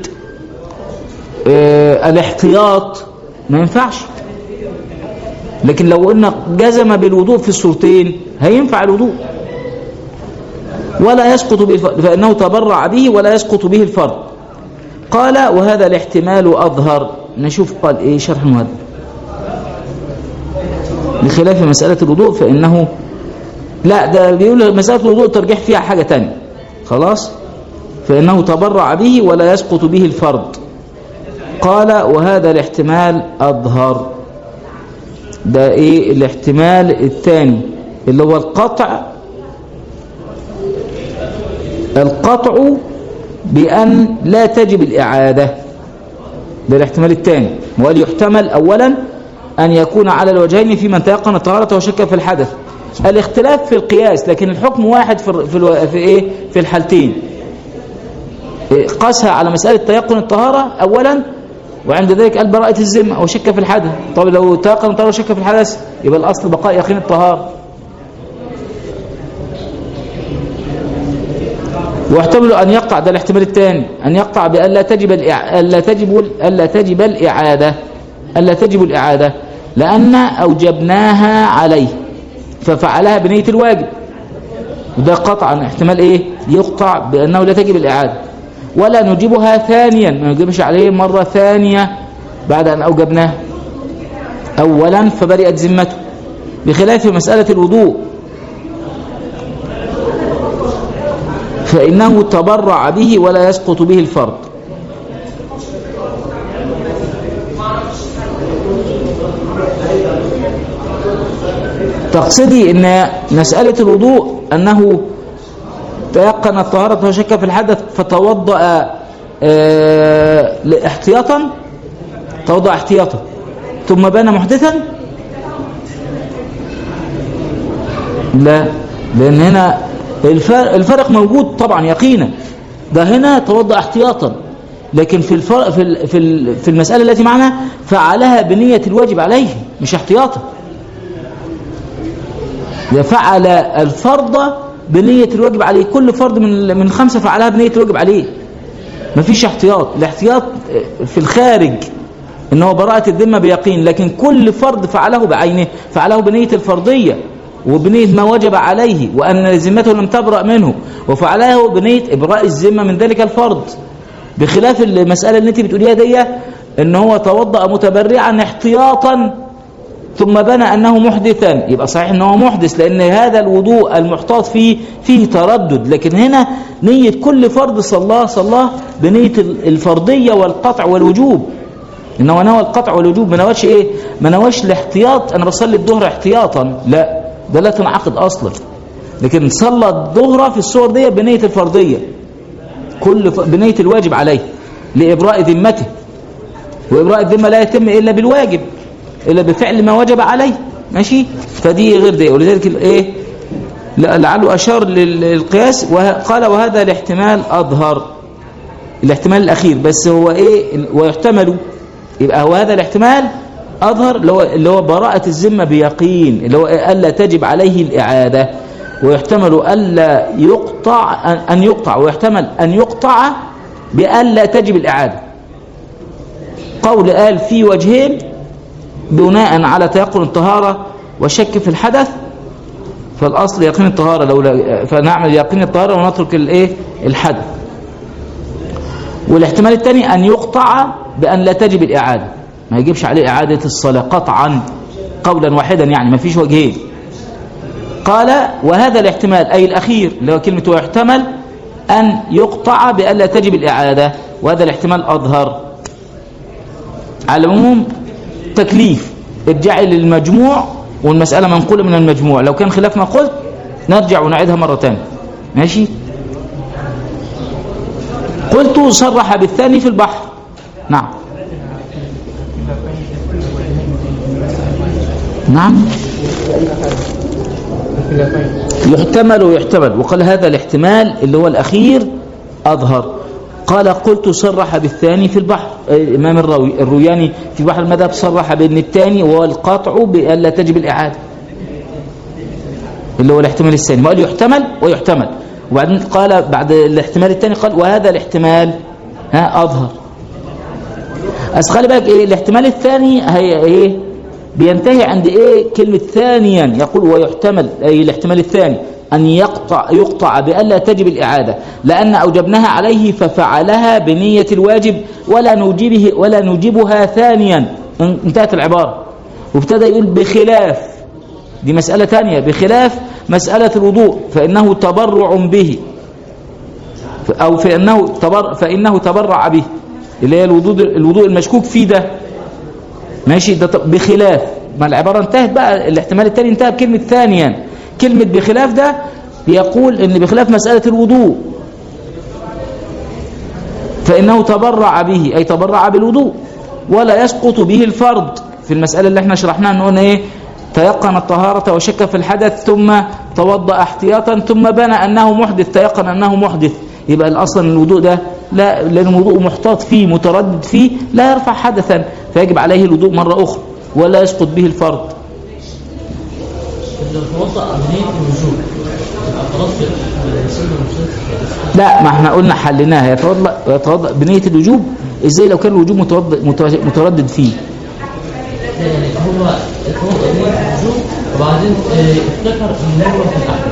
آه، الاحتياط ما ينفعش لكن لو قلنا جزم بالوضوء في الصورتين هينفع الوضوء ولا يسقط به الفرض فإنه تبرع به ولا يسقط به الفرض قال وهذا الاحتمال أظهر نشوف قال إيه شرح المهذب بخلاف مسألة الوضوء فإنه لا ده بيقول مسألة الوضوء ترجح فيها حاجة تانية خلاص فإنه تبرع به ولا يسقط به الفرض قال وهذا الاحتمال أظهر ده إيه الاحتمال الثاني اللي هو القطع القطع بأن لا تجب الإعادة ده الاحتمال الثاني وقال يحتمل أولا أن يكون على الوجهين في من تيقن الطهارة وشك في الحدث الاختلاف في القياس لكن الحكم واحد في في, الو... في ايه في الحالتين إيه، قاسها على مسألة تيقن الطهارة أولا وعند ذلك قال براءة الذمة أو شك في الحدث طب لو تيقن الطهارة وشك في الحدث يبقى الأصل بقاء يقين الطهارة واحتمل أن يقع ده الاحتمال الثاني أن يقع بأن لا تجب الإع... ألا تجب ألا تجب الإعادة ألا تجب الإعادة لأن أوجبناها عليه ففعلها بنية الواجب وده قطعا احتمال ايه يقطع بأنه لا تجب الإعادة ولا نجيبها ثانيا ما نجيبش عليه مرة ثانية بعد أن أوجبناها أولا فبرئت ذمته بخلاف مسألة الوضوء فإنه تبرع به ولا يسقط به الفرض تقصدي ان مسألة الوضوء انه تيقن الطهارة وشك في الحدث فتوضأ آه، احتياطا توضأ احتياطا ثم بان محدثا لا لان هنا الفرق, الفرق موجود طبعا يقينا ده هنا توضأ احتياطا لكن في الفرق في ال- في ال- في المسألة التي معنا فعلها بنية الواجب عليه مش احتياطا ده فعل الفرض بنية الواجب عليه كل فرض من من خمسة فعلها بنية الواجب عليه مفيش احتياط الاحتياط في الخارج ان هو براءة الذمة بيقين لكن كل فرض فعله بعينه فعله بنية الفرضية وبنية ما وجب عليه وأن ذمته لم تبرأ منه وفعله بنية إبراء الذمة من ذلك الفرض بخلاف المسألة اللي انت بتقوليها دي ان هو توضأ متبرعا احتياطا ثم بنى أنه محدثا يبقى صحيح أنه محدث لأن هذا الوضوء المحتاط فيه فيه تردد لكن هنا نية كل فرض صلاه صلاه بنية الفرضية والقطع والوجوب إنه نوى القطع والوجوب ما نواش إيه ما نواش الاحتياط أنا بصلي الظهر احتياطا لا ده لا تنعقد أصلا لكن صلى الظهر في الصور دي بنية الفرضية كل ف... بنية الواجب عليه لإبراء ذمته وإبراء الذمة لا يتم إلا بالواجب إلا بفعل ما وجب عليه ماشي فدي غير دي ولذلك ايه لعله أشار للقياس وقال وهذا الاحتمال أظهر الاحتمال الأخير بس هو ايه ويحتمل يبقى هو هذا الاحتمال أظهر اللي هو, اللي هو براءة الذمة بيقين اللي هو ألا تجب عليه الإعادة ويحتمل ألا يقطع أن يقطع ويحتمل أن يقطع بألا تجب الإعادة قول قال في وجهين بناء على تيقن الطهارة وشك في الحدث فالأصل يقين الطهارة لو لا فنعمل يقين الطهارة ونترك الايه الحدث والاحتمال الثاني أن يقطع بأن لا تجب الإعادة ما يجبش عليه إعادة الصلاة قطعا قولا واحدا يعني ما فيش وجهين قال وهذا الاحتمال أي الأخير اللي هو كلمة ويحتمل أن يقطع بأن لا تجب الإعادة وهذا الاحتمال أظهر على العموم تكليف ارجعي للمجموع والمسألة منقولة من المجموع لو كان خلاف ما قلت نرجع ونعيدها مرة تانية ماشي قلت صرح بالثاني في البحر نعم نعم يحتمل ويحتمل وقال هذا الاحتمال اللي هو الأخير أظهر قال قلت صرح بالثاني في البحر الإمام الروي الروياني في بحر المذهب صرح بأن الثاني وهو القطع بأن لا تجب الإعادة اللي هو الاحتمال الثاني وقال يحتمل ويحتمل وبعدين قال بعد الاحتمال الثاني قال وهذا الاحتمال ها أظهر بس خلي بالك ايه الاحتمال الثاني هي ايه بينتهي عند ايه كلمة ثانيا يقول ويحتمل اي الاحتمال الثاني ان يقطع يقطع بألا تجب الإعادة لأن أوجبناها عليه ففعلها بنية الواجب ولا نوجبه ولا نوجبها ثانيا انتهت العبارة وابتدى يقول بخلاف دي مسألة ثانية بخلاف مسألة الوضوء فإنه تبرع به أو فإنه, تبر فإنه تبرع به اللي هي الوضوء الوضوء المشكوك فيه ده ماشي ده بخلاف ما العبارة انتهت بقى الاحتمال الثاني انتهى بكلمة ثانيا كلمة بخلاف ده بيقول ان بخلاف مسألة الوضوء فإنه تبرع به أي تبرع بالوضوء ولا يسقط به الفرض في المسألة اللي احنا شرحناها ان قلنا ايه تيقن الطهارة وشك في الحدث ثم توضأ احتياطا ثم بنى أنه محدث تيقن أنه محدث يبقى الأصل الوضوء ده لا لأن الوضوء محتاط فيه متردد فيه لا يرفع حدثا فيجب عليه الوضوء مرة أخرى ولا يسقط به الفرض لو توضأ بنية الوجوب يبقى خلاص السنة مشتركة لا ما احنا قلنا حليناها يتوضا يتوضا بنيه الوجوب ازاي لو كان الوجوب متوض- مت- متردد فيه يعني هو توضأ بنية الوجوب وبعدين آه، افتكر ان هو في الأحد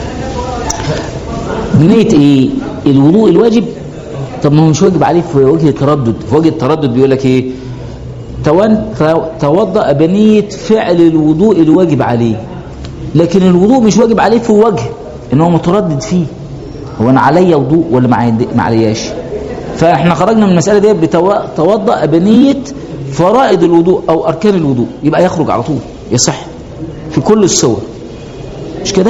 بنيه ايه الوضوء الواجب طب ما هو مش واجب عليه في وجه التردد في وجه التردد بيقول لك ايه تون- توضأ بنية فعل الوضوء الواجب عليه لكن الوضوء مش واجب عليه في وجه ان هو متردد فيه هو انا عليا وضوء ولا ما عندي- ما علياش فاحنا خرجنا من المساله دي بتوضأ بنيه فرائض الوضوء او اركان الوضوء يبقى يخرج على طول يصح في كل الصور مش كده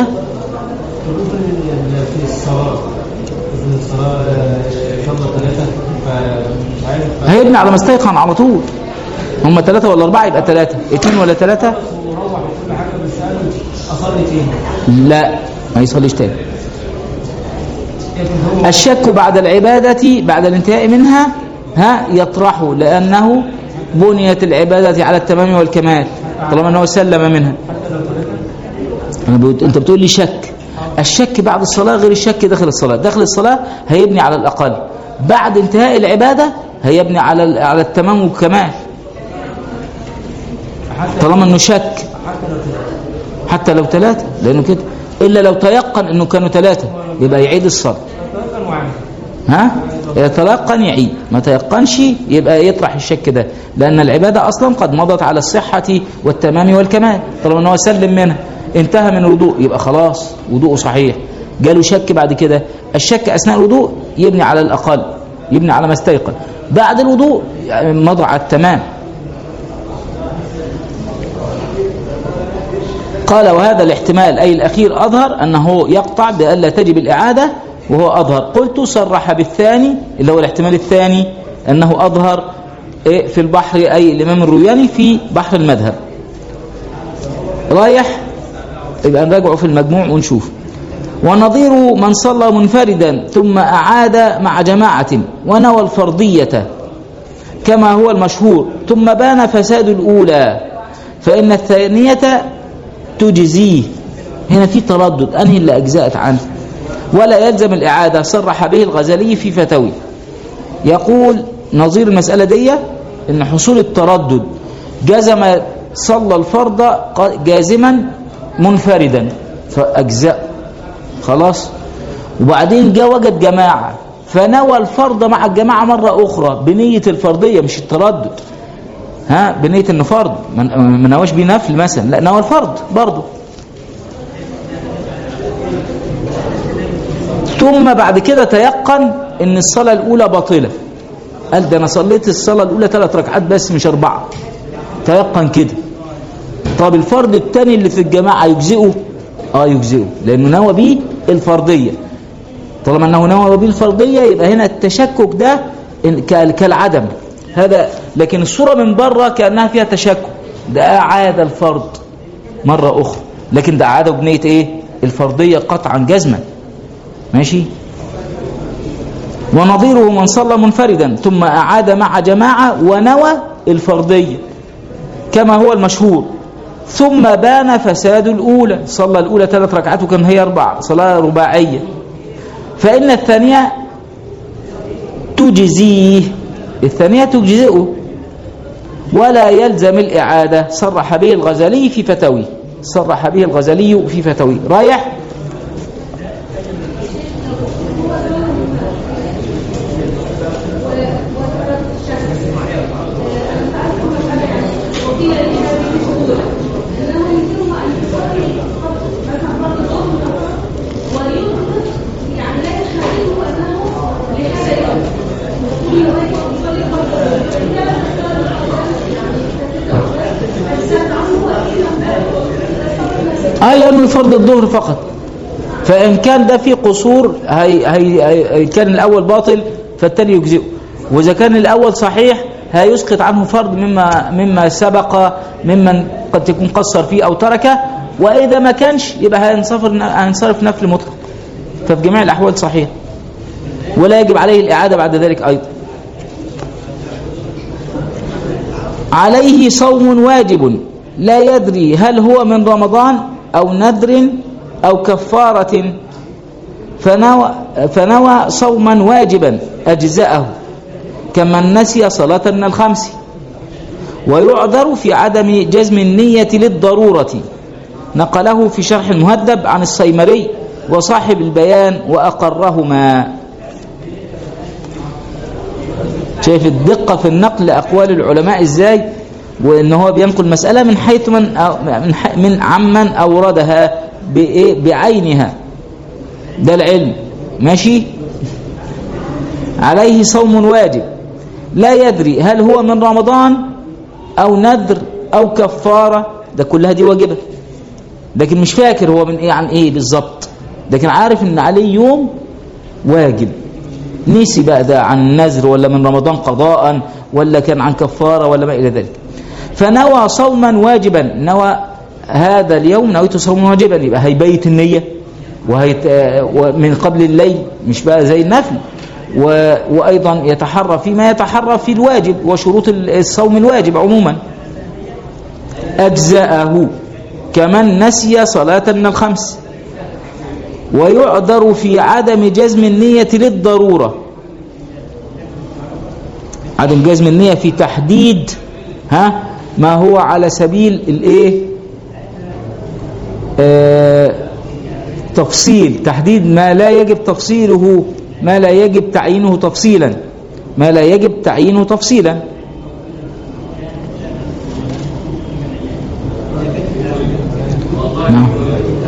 في الصلاة إذن الصلاة فرض ثلاثة فمش عارف هيبني على ما استيقن على طول هم ثلاثة ولا أربعة يبقى ثلاثة اثنين ولا ثلاثة ومروح وكل حاجة بس أنا أصلي تاني لا ما يصليش تاني لكن هو الشك بعد العبادة بعد الانتهاء منها ها يطرحه لأنه بنيت العبادة على التمام والكمال طالما أنه سلم منها أنا بقول أنت بتقول لي شك الشك بعد الصلاة غير الشك داخل الصلاة داخل الصلاة هيبني على الأقل بعد انتهاء العبادة هيبني على ال- على التمام والكمال طالما أنه شك حتى لو ثلاثة لأنه كده إلا لو تيقن أنه كانوا ثلاثة يبقى يعيد الصلاة تيقن وعمل ها يتيقن يعيد ما تيقنش يبقى يطرح الشك ده لأن العبادة أصلا قد مضت على الصحة والتمام والكمال طالما أنه سلم منها انتهى من الوضوء يبقى خلاص وضوءه صحيح جاله شك بعد كده الشك أثناء الوضوء يبني على الأقل يبني على ما استيقن بعد الوضوء يعني مضى على التمام قال وهذا الاحتمال أي الأخير أظهر أنه يقطع بألا تجب الإعادة وهو أظهر قلت صرح بالثاني اللي هو الاحتمال الثاني أنه أظهر إيه في البحر أي الإمام الروياني في بحر المذهب رايح يبقى نراجعه في المجموع ونشوف ونظير من صلى منفردا ثم أعاد مع جماعة ونوى الفرضية كما هو المشهور ثم بان فساد الأولى فإن الثانية تجزيه هنا في تردد أنهي اللي أجزأت عنه ولا يلزم الإعادة صرح به الغزالي في فتاوي يقول نظير المسألة دي إن حصول التردد جزم صلى الفرض ق- جازما منفردا فأجزاء خلاص وبعدين جاء وجد جماعة فنوى الفرض مع الجماعة مرة أخرى بنية الفرضية مش التردد ها بنية انه فرض ما ما نواش بيه نفل مثلا لا نوى الفرض برضه ثم بعد كده تيقن ان الصلاة الاولى باطلة قال ده انا صليت الصلاة الاولى ثلاث ركعات بس مش اربعة تيقن كده طب الفرض الثاني اللي في الجماعة يجزئه اه يجزئه لانه نوى بيه الفرضية طالما انه نوى بيه الفرضية يبقى هنا التشكك ده إن- كال- كالعدم هذا لكن الصورة من بره كأنها فيها تشكك ده أعاد الفرض مرة أخرى لكن ده أعاده بنية إيه الفرضية قطعا جزما ماشي ونظيره من صلى منفردا ثم أعاد مع جماعة ونوى الفرضية كما هو المشهور ثم بان فساد الأولى صلى الأولى ثلاث ركعات وكان هي أربعة صلاة رباعية فإن الثانية تجزيه الثانية تجزئه ولا يلزم الإعادة صرح به الغزالي في فتاويه صرح به الغزالي في فتاويه رايح اه لانه فرض الظهر فقط فان كان ده فيه قصور هي هي هي كان الاول باطل فالتالي يجزئه واذا كان الاول صحيح هيسقط عنه فرض مما مما سبق ممن قد تكون قصر فيه او تركه واذا ما كانش يبقى هينصرف هينصرف نفل مطلق ففي جميع الاحوال صحيح ولا يجب عليه الاعاده بعد ذلك ايضا عليه صوم واجب لا يدري هل هو من رمضان أو نذر أو كفارة فنوى, فنوى صوما واجبا أجزاءه كمن نسي صلاة من الخمس ويعذر في عدم جزم النية للضرورة نقله في شرح المهذب عن الصيمري وصاحب البيان وأقرهما شايف الدقة في النقل لأقوال العلماء إزاي وإن هو بينقل مسألة من حيث من أو من, ح- من عمن أوردها بإيه بعينها ده العلم ماشي عليه صوم واجب لا يدري هل هو من رمضان أو نذر أو كفارة ده كلها دي واجبة لكن مش فاكر هو من إيه عن إيه بالظبط لكن عارف إن عليه يوم واجب نسي بقى ده عن نذر ولا من رمضان قضاء ولا كان عن كفارة ولا ما إلى ذلك فنوى صوما واجبا نوى هذا اليوم نويت صوما واجبا يبقى هيبيت النية وهيت ومن قبل الليل مش بقى زي النفل و... وأيضا يتحرى فيما يتحرى في الواجب وشروط الصوم الواجب عموما أجزاءه كمن نسي صلاة من الخمس ويعذر في عدم جزم النية للضرورة عدم جزم النية في تحديد ها ما هو على سبيل الايه آه تفصيل تحديد ما لا يجب تفصيله ما لا يجب تعيينه تفصيلا ما لا يجب تعيينه تفصيلا نعم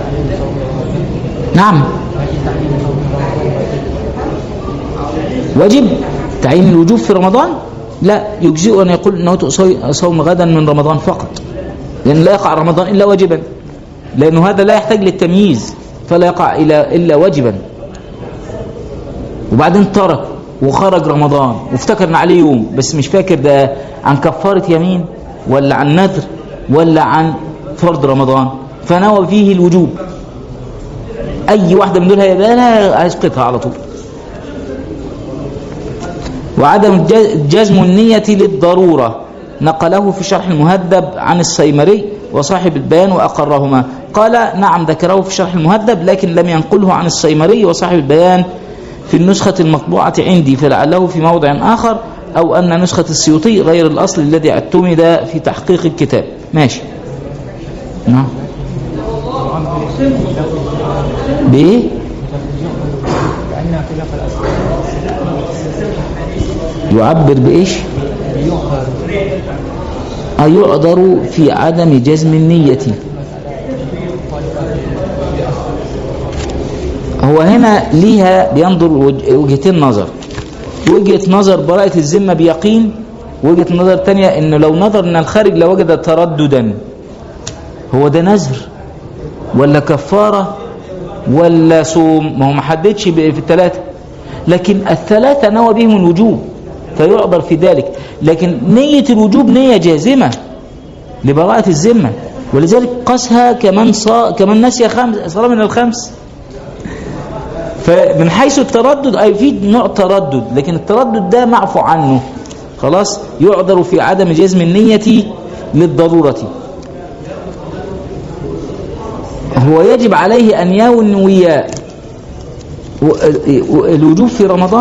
نعم واجب تعيين الوجوب في رمضان لا يجزئ أن يقول أنه صوم غدا من رمضان فقط لأن لا يقع رمضان إلا واجبا لأنه هذا لا يحتاج للتمييز فلا يقع إلا, إلا واجبا وبعدين ترك وخرج رمضان وافتكر ان عليه يوم بس مش فاكر ده عن كفارة يمين ولا عن نذر ولا عن فرض رمضان فنوى فيه الوجوب اي واحدة من دول هيبقى لها هيسقطها على طول وعدم جزم النية للضرورة نقله في شرح المهذب عن السيمري وصاحب البيان وأقرهما قال نعم ذكره في شرح المهذب لكن لم ينقله عن السيمري وصاحب البيان في النسخة المطبوعة عندي فلعله في موضع آخر أو أن نسخة السيوطي غير الأصل الذي اعتمد في تحقيق الكتاب ماشي نعم بايه لأن خلاف الأسباب يعبر بايش أيعذر في عدم جزم النية هو هنا ليها بينظر وج- وجهتين نظر وجهة نظر براءة الذمة بيقين وجهة نظر تانية انه لو نظر من الخارج لوجد ترددا هو ده نذر ولا كفارة ولا صوم ما هو ما حددش ب- في الثلاثة لكن الثلاثة نوى بهم الوجوب فيعبر في ذلك لكن نية الوجوب نية جازمة لبراءة الذمة ولذلك قاسها كمان صا كمان نسي خمس صلاة من الخمس فمن حيث التردد أي في نوع تردد لكن التردد ده معفو عنه خلاص يعذر في عدم جزم النية للضرورة هو يجب عليه أن ينوي و- و- الوجوب في رمضان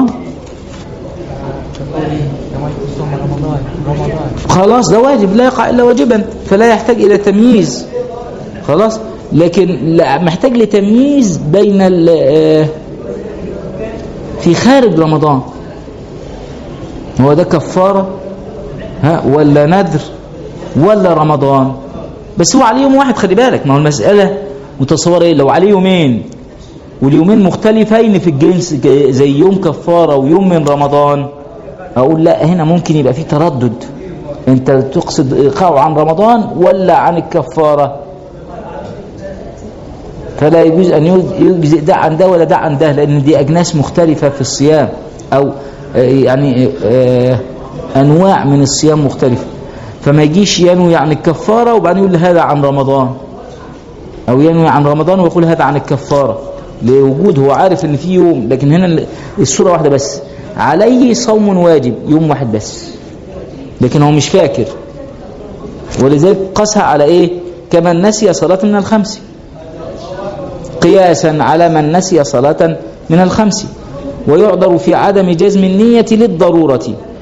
نويت صوم رمضان رمضان خلاص ده واجب لا يقع إلا واجبا فلا يحتاج إلى تمييز خلاص لكن لا محتاج لتمييز بين ال- آه، في خارج رمضان هو ده كفارة ها ولا نذر ولا رمضان بس هو عليه يوم واحد خلي بالك ما هو المسألة متصورة ايه لو عليه يومين واليومين مختلفين في الجنس ج- زي يوم كفارة ويوم من رمضان اقول لا هنا ممكن يبقى في تردد انت تقصد ايقاعه عن رمضان ولا عن الكفارة فلا يجوز ان يجزئ ده عن ده ولا ده عن ده لان دي اجناس مختلفة في الصيام او آه، يعني آه، انواع من الصيام مختلفة فما يجيش ينوي عن الكفارة وبعدين يقول هذا عن رمضان او ينوي عن رمضان ويقول هذا عن الكفارة لوجود هو عارف ان في يوم لكن هنا الصورة واحدة بس عليه صوم واجب يوم واحد بس لكن هو مش فاكر ولذلك قاسها على ايه كمن نسي صلاة من الخمس قياسا على من نسي صلاة من الخمس ويعذر في عدم جزم النية للضرورة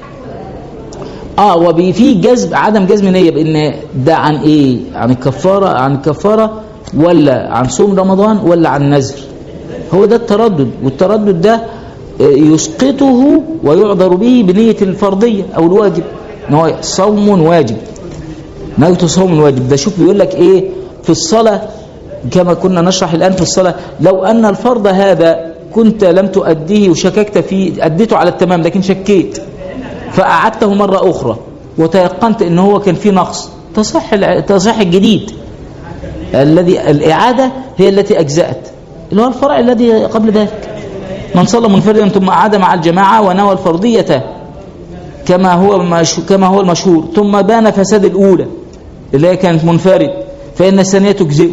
اه وفي جزم عدم جزم نية بان ده عن ايه عن الكفارة عن الكفارة ولا عن صوم رمضان ولا عن نذر هو ده التردد والتردد ده آه، يسقطه ويعذر به بنية الفرضية او الواجب ان هو صوم واجب نية صوم واجب ده شوف بيقول لك ايه في الصلاة كما كنا نشرح الآن في الصلاة لو أن الفرض هذا كنت لم تؤديه وشككت فيه أديته على التمام لكن شكيت فأعدته مرة أخرى وتيقنت أنه هو كان فيه نقص تصح الع- تصح الجديد الذي الإعادة هي التي أجزأت اللي هو الفرع الذي قبل ذلك من صلى منفردا ثم أعاد مع الجماعة ونوى الفرضية كما هو مش كما هو المشهور ثم بان فساد الأولى اللي هي كانت منفرد فإن الثانية تجزئه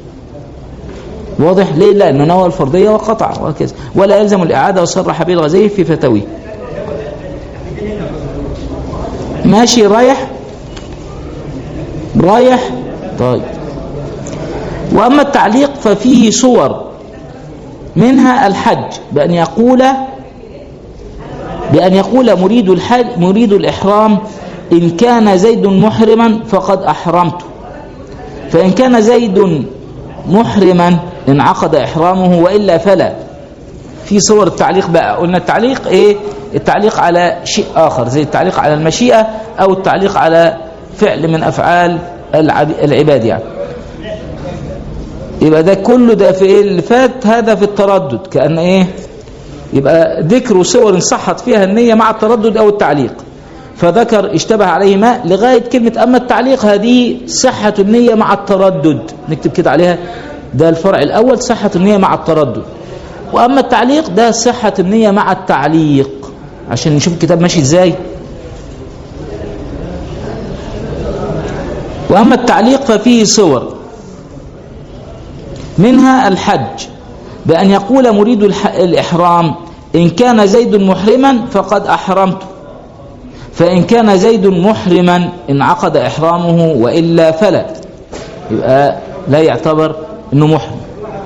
واضح ليه لأنه نوى الفرضية وقطع وهكذا ولا يلزم الإعادة وصرح به الغزالي في فتاويه ماشي رايح رايح طيب وأما التعليق ففيه صور منها الحج بأن يقول بأن يقول مريد الحج مريد الإحرام إن كان زيد محرما فقد أحرمت فإن كان زيد محرما انعقد إحرامه وإلا فلا في صور التعليق بقى قلنا التعليق إيه التعليق على شيء آخر زي التعليق على المشيئة أو التعليق على فعل من أفعال العب- العباد يعني يبقى ده كله ده في إيه اللي فات هذا في التردد كأن إيه يبقى ذكر صور صحت فيها النية مع التردد أو التعليق فذكر اشتبه عليه ما لغاية كلمة أما التعليق هذه صحة النية مع التردد نكتب كده عليها ده الفرع الأول صحة النية مع التردد وأما التعليق ده صحة النية مع التعليق عشان نشوف الكتاب ماشي ازاي وأما التعليق ففيه صور منها الحج بأن يقول مريد الح- الإحرام إن كان زيد محرما فقد أحرمت فإن كان زيد محرما انعقد إحرامه وإلا فلا يبقى لا يعتبر أنه محرم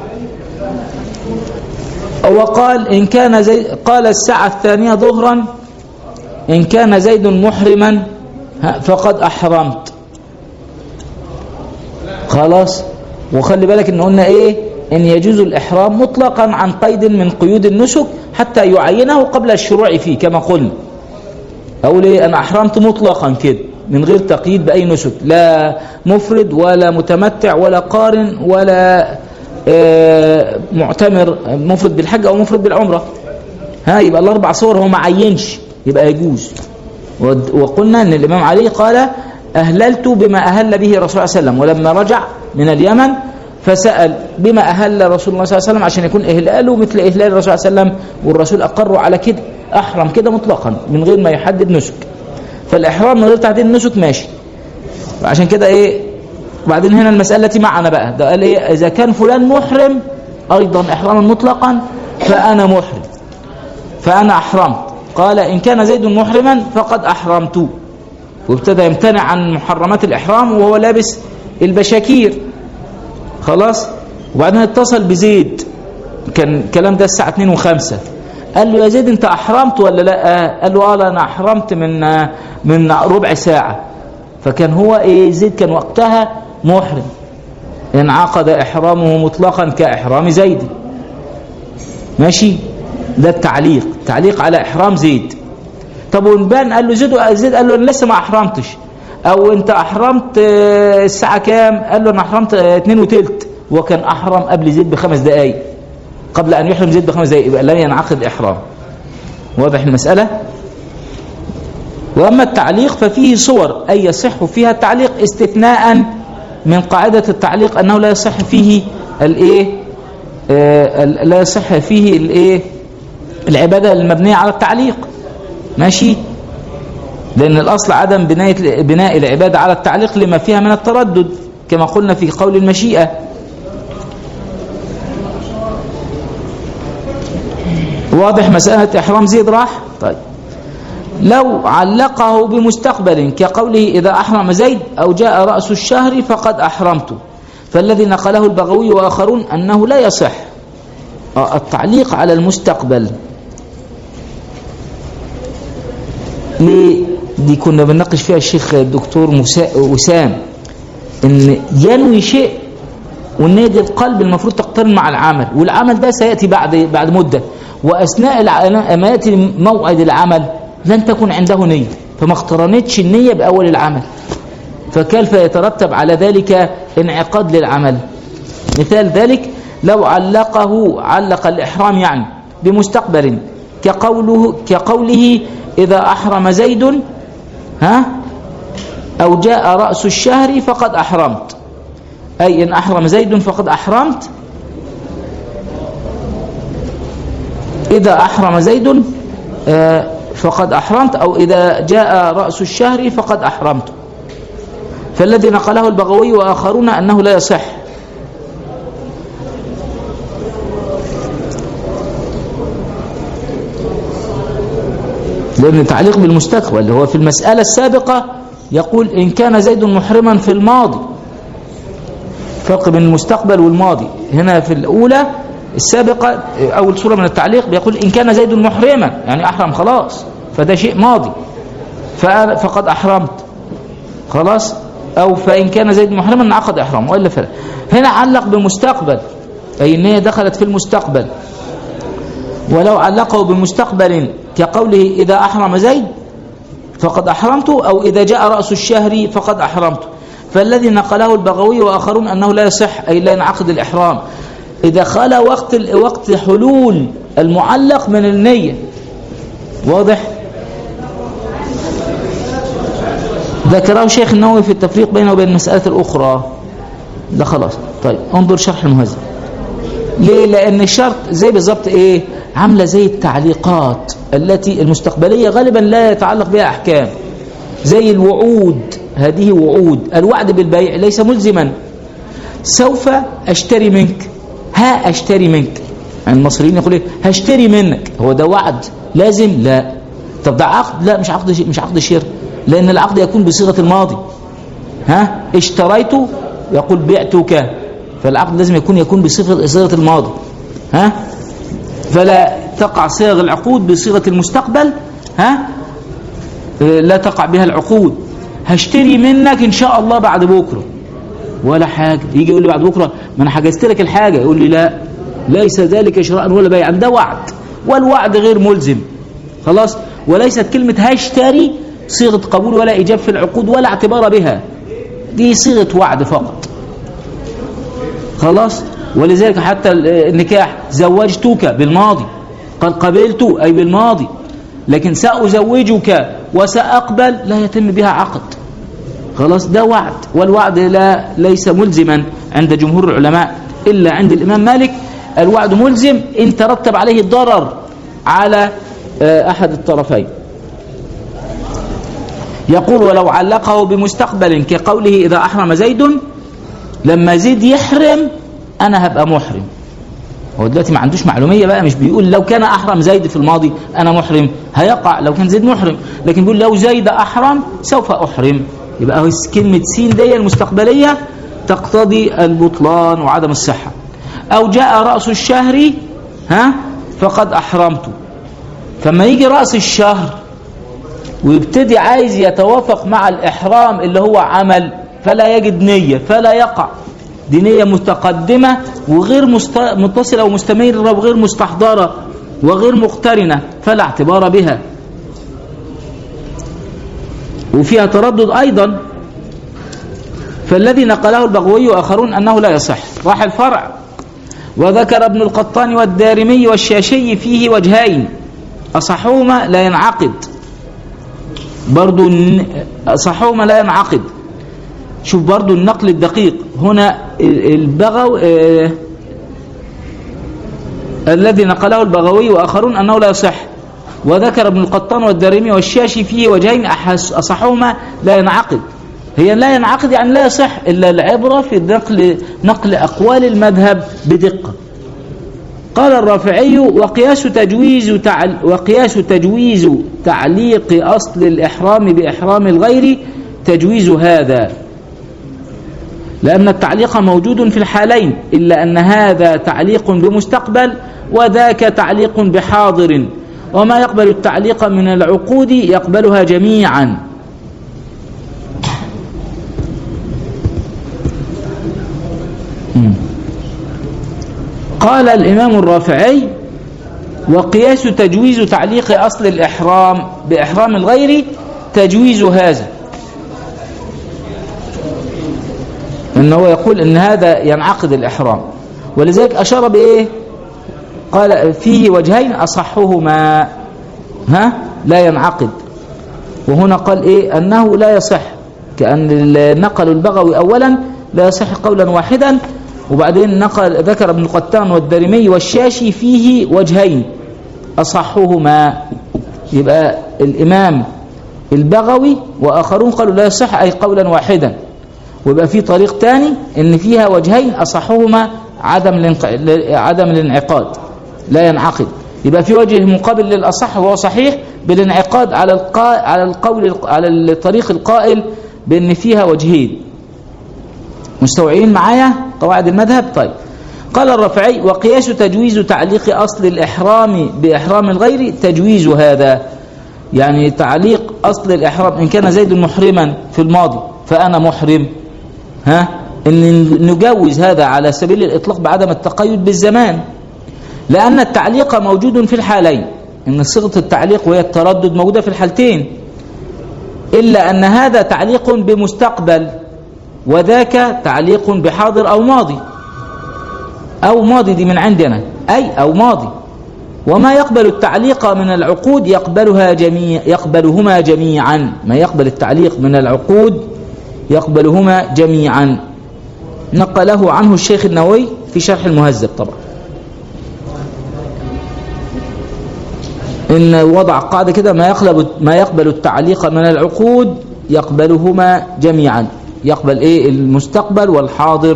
وقال إن كان زي قال الساعة الثانية ظهرا إن كان زيد محرما ها، فقد أحرمت خلاص وخلي بالك ان قلنا ايه إن يجوز الإحرام مطلقا عن قيد من قيود النسك حتى يعينه قبل الشروع فيه كما قلنا أقول إيه أنا أحرمت مطلقا كده من غير تقييد بأي نسك لا مفرد ولا متمتع ولا قارن ولا آه، معتمر مفرد بالحج أو مفرد بالعمرة ها يبقى الأربع صور هو ما عينش يبقى يجوز ود- وقلنا أن الإمام علي قال أهللت بما أهل به الرسول صلى الله عليه وسلم ولما رجع من اليمن فسأل بما أهل رسول الله صلى الله عليه وسلم عشان يكون إهلاله مثل إهلال الرسول صلى الله عليه وسلم والرسول أقروا على كده أحرم كده مطلقا من غير ما يحدد نسك فالإحرام من غير تحديد النسك ماشي عشان كده إيه وبعدين هنا المسألة التي معنا بقى ده قال إيه إذا كان فلان محرم أيضا إحراما مطلقا فأنا محرم فأنا أحرمت قال إن كان زيد محرما فقد أحرمت وابتدى يمتنع عن محرمات الإحرام وهو لابس البشاكير خلاص وبعدين اتصل بزيد كان الكلام ده الساعة 2 و5 قال له يا زيد انت احرمت ولا لا قال له اه لا انا احرمت من من ربع ساعة فكان هو ايه زيد كان وقتها محرم انعقد احرامه مطلقا كاحرام زيد ماشي ده التعليق تعليق على احرام زيد طب ونبان قال له زيد زيد قال له انا لسه ما احرمتش او انت احرمت آه، الساعه كام قال له انا احرمت 2 وتلت وكان احرم قبل زيد بخمس دقائق قبل ان يحرم زيد بخمس دقائق يبقى لم ينعقد الاحرام واضح المساله واما التعليق ففيه صور اي يصح فيها التعليق استثناء من قاعده التعليق انه لا يصح فيه الايه آه، لا يصح فيه الايه العباده المبنيه على التعليق ماشي لأن الأصل عدم بناية بناء العبادة على التعليق لما فيها من التردد كما قلنا في قول المشيئة واضح مسألة إحرام زيد راح طيب لو علقه بمستقبل كقوله إذا أحرم زيد أو جاء رأس الشهر فقد أحرمت فالذي نقله البغوي وآخرون أنه لا يصح آه، التعليق على المستقبل ليه دي كنا بنناقش فيها الشيخ الدكتور مسا- وسام ان ينوي شيء والنية دي القلب المفروض تقترن مع العمل والعمل ده سيأتي بعد بعد مدة وأثناء الع- ما يأتي موعد العمل لن تكن عنده نية فما اقترنتش النية بأول العمل فكيف يترتب على ذلك انعقاد للعمل مثال ذلك لو علقه علق الإحرام يعني بمستقبل كقوله كقوله إذا أحرم زيد ها أو جاء رأس الشهر فقد أحرمت أي إن أحرم زيد فقد أحرمت إذا أحرم زيد آه، فقد أحرمت أو إذا جاء رأس الشهر فقد أحرمت فالذي نقله البغوي وآخرون أنه لا يصح لأن التعليق بالمستقبل هو في المسألة السابقة يقول إن كان زيد محرما في الماضي فرق بين المستقبل والماضي هنا في الأولى السابقة أول صورة من التعليق بيقول إن كان زيد محرما يعني أحرم خلاص فده شيء ماضي فأنا فقد أحرمت خلاص أو فإن كان زيد محرما انعقد إحرام وإلا فلا هنا علق بمستقبل أي إن هي دخلت في المستقبل ولو علقه بمستقبل كقوله إذا أحرم زيد فقد أحرمت أو إذا جاء رأس الشهر فقد أحرمت فالذي نقله البغوي وآخرون أنه لا يصح أي لا ينعقد الإحرام إذا خلا وقت وقت حلول المعلق من النية واضح ذكره شيخ النووي في التفريق بينه وبين المسألة الأخرى ده خلاص طيب انظر شرح المهذب ليه لأن الشرط زي بالظبط إيه عاملة زي التعليقات التي المستقبلية غالبا لا يتعلق بها أحكام زي الوعود هذه وعود الوعد بالبيع ليس ملزما سوف أشتري منك ها أشتري منك المصريين يقول إيه هشتري منك هو ده وعد لازم لا طب ده عقد لا مش عقد مش عقد شراء لأن العقد يكون بصيغة الماضي ها اشتريت يقول بعتك فالعقد لازم يكون يكون بصيغة صيغة الماضي ها فلا تقع صيغ العقود بصيغة المستقبل ها لا تقع بها العقود هشتري منك إن شاء الله بعد بكرة ولا حاجة يجي يقول لي بعد بكرة ما أنا حجزت لك الحاجة يقول لي لا ليس ذلك شراء ولا بيعا ده وعد والوعد غير ملزم خلاص وليست كلمة هشتري صيغة قبول ولا إيجاب في العقود ولا اعتبار بها دي صيغة وعد فقط خلاص ولذلك حتى النكاح زوجتك بالماضي قال قبلت أي بالماضي لكن سأزوجك وسأقبل لا يتم بها عقد خلاص ده وعد والوعد لا ليس ملزما عند جمهور العلماء إلا عند الإمام مالك الوعد ملزم إن ترتب عليه الضرر على آه، أحد الطرفين يقول ولو علقه بمستقبل كقوله إذا أحرم زيد لما زيد يحرم أنا هبقى محرم هو دلوقتي ما عندوش معلومية بقى مش بيقول لو كان أحرم زيد في الماضي أنا محرم هيقع لو كان زيد محرم لكن بيقول لو زيد أحرم سوف أحرم يبقى هو كلمة سين دي المستقبلية تقتضي البطلان وعدم الصحة أو جاء رأس الشهر ها فقد أحرمت فما يجي رأس الشهر ويبتدي عايز يتوافق مع الإحرام اللي هو عمل فلا يجد نية فلا يقع دي نية متقدمة وغير مست... متصلة ومستمرة وغير مستحضرة وغير مقترنة فلا اعتبار بها وفيها تردد أيضا فالذي نقله البغوي وآخرون أنه لا يصح راح الفرع وذكر ابن القطان والدارمي والشاشي فيه وجهين أصحهما لا ينعقد برضو الن- أصحهما لا ينعقد شوف برضو النقل الدقيق هنا ال- البغو آه الذي نقله البغوي وآخرون أنه لا يصح وذكر ابن القطان والدارمي والشاشي فيه وجهين أحس- أصحهما لا ينعقد هي لا ينعقد يعني لا يصح إلا العبرة في نقل نقل أقوال المذهب بدقة قال الرافعي وقياس تجويز تعل وقياس تجويز تعليق أصل الإحرام بإحرام الغير تجويز هذا لأن التعليق موجود في الحالين إلا أن هذا تعليق بمستقبل وذاك تعليق بحاضر وما يقبل التعليق من العقود يقبلها جميعا مم. قال الإمام الرافعي وقياس تجويز تعليق أصل الإحرام بإحرام الغير تجويز هذا إن هو يقول إن هذا ينعقد الإحرام ولذلك أشار بإيه قال فيه وجهين أصحهما ها لا ينعقد وهنا قال إيه أنه لا يصح كأن نقل البغوي أولا لا يصح قولا واحدا وبعدين نقل ذكر ابن القتان والدارمي والشاشي فيه وجهين أصحهما يبقى الإمام البغوي وآخرون قالوا لا يصح أي قولا واحدا ويبقى في طريق تاني ان فيها وجهين اصحهما عدم الانق... عدم الانعقاد لا ينعقد يبقى في وجه مقابل للاصح وهو صحيح بالانعقاد على القا... على القول على الطريق القائل بان فيها وجهين مستوعبين معايا قواعد المذهب طيب قال الرافعي وقياس تجويز تعليق اصل الاحرام باحرام الغير تجويز هذا يعني تعليق اصل الاحرام ان كان زيد محرما في الماضي فانا محرم ها ان نجوز هذا على سبيل الاطلاق بعدم التقيد بالزمان لان التعليق موجود في الحالين ان صيغه التعليق وهي التردد موجوده في الحالتين الا ان هذا تعليق بمستقبل وذاك تعليق بحاضر او ماضي او ماضي دي من عندنا اي او ماضي وما يقبل التعليق من العقود يقبلها جميع يقبلهما جميعا ما يقبل التعليق من العقود يقبلهما جميعا نقله عنه الشيخ النووي في شرح المهذب طبعا إن وضع قاعدة كده ما يقبل ما يقبل التعليق من العقود يقبلهما جميعا يقبل ايه المستقبل والحاضر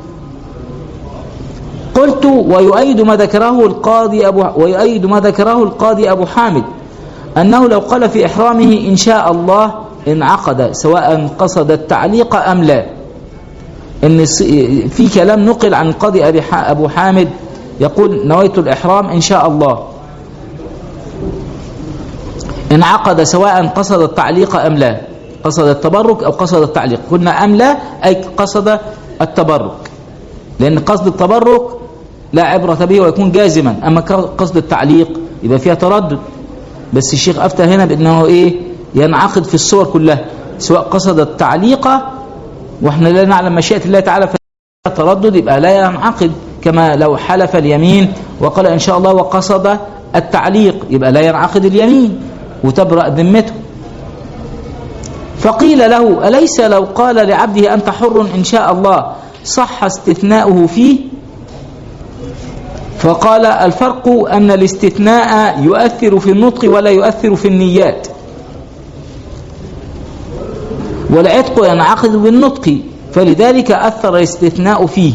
قلت ويؤيد ما ذكره القاضي أبو ويؤيد ما ذكره القاضي أبو حامد أنه لو قال في إحرامه إن شاء الله انعقد سواء قصد التعليق أم لا إن في كلام نقل عن القاضي أبو حامد يقول نويت الإحرام إن شاء الله انعقد سواء قصد التعليق أم لا قصد التبرك أو قصد التعليق قلنا أم لا أي قصد التبرك لأن قصد التبرك لا عبرة به ويكون جازما أما قصد التعليق يبقى فيها تردد بس الشيخ أفتى هنا بأنه إيه ينعقد في الصور كلها سواء قصد التعليق وإحنا لا نعلم مشيئة الله تعالى فيها تردد يبقى لا ينعقد كما لو حلف اليمين وقال إن شاء الله وقصد التعليق يبقى لا ينعقد اليمين وتبرأ ذمته فقيل له أليس لو قال لعبده أنت حر إن شاء الله صح استثناؤه فيه فقال الفرق أن الاستثناء يؤثر في النطق ولا يؤثر في النيات والعتق ينعقد بالنطق فلذلك أثر الاستثناء فيه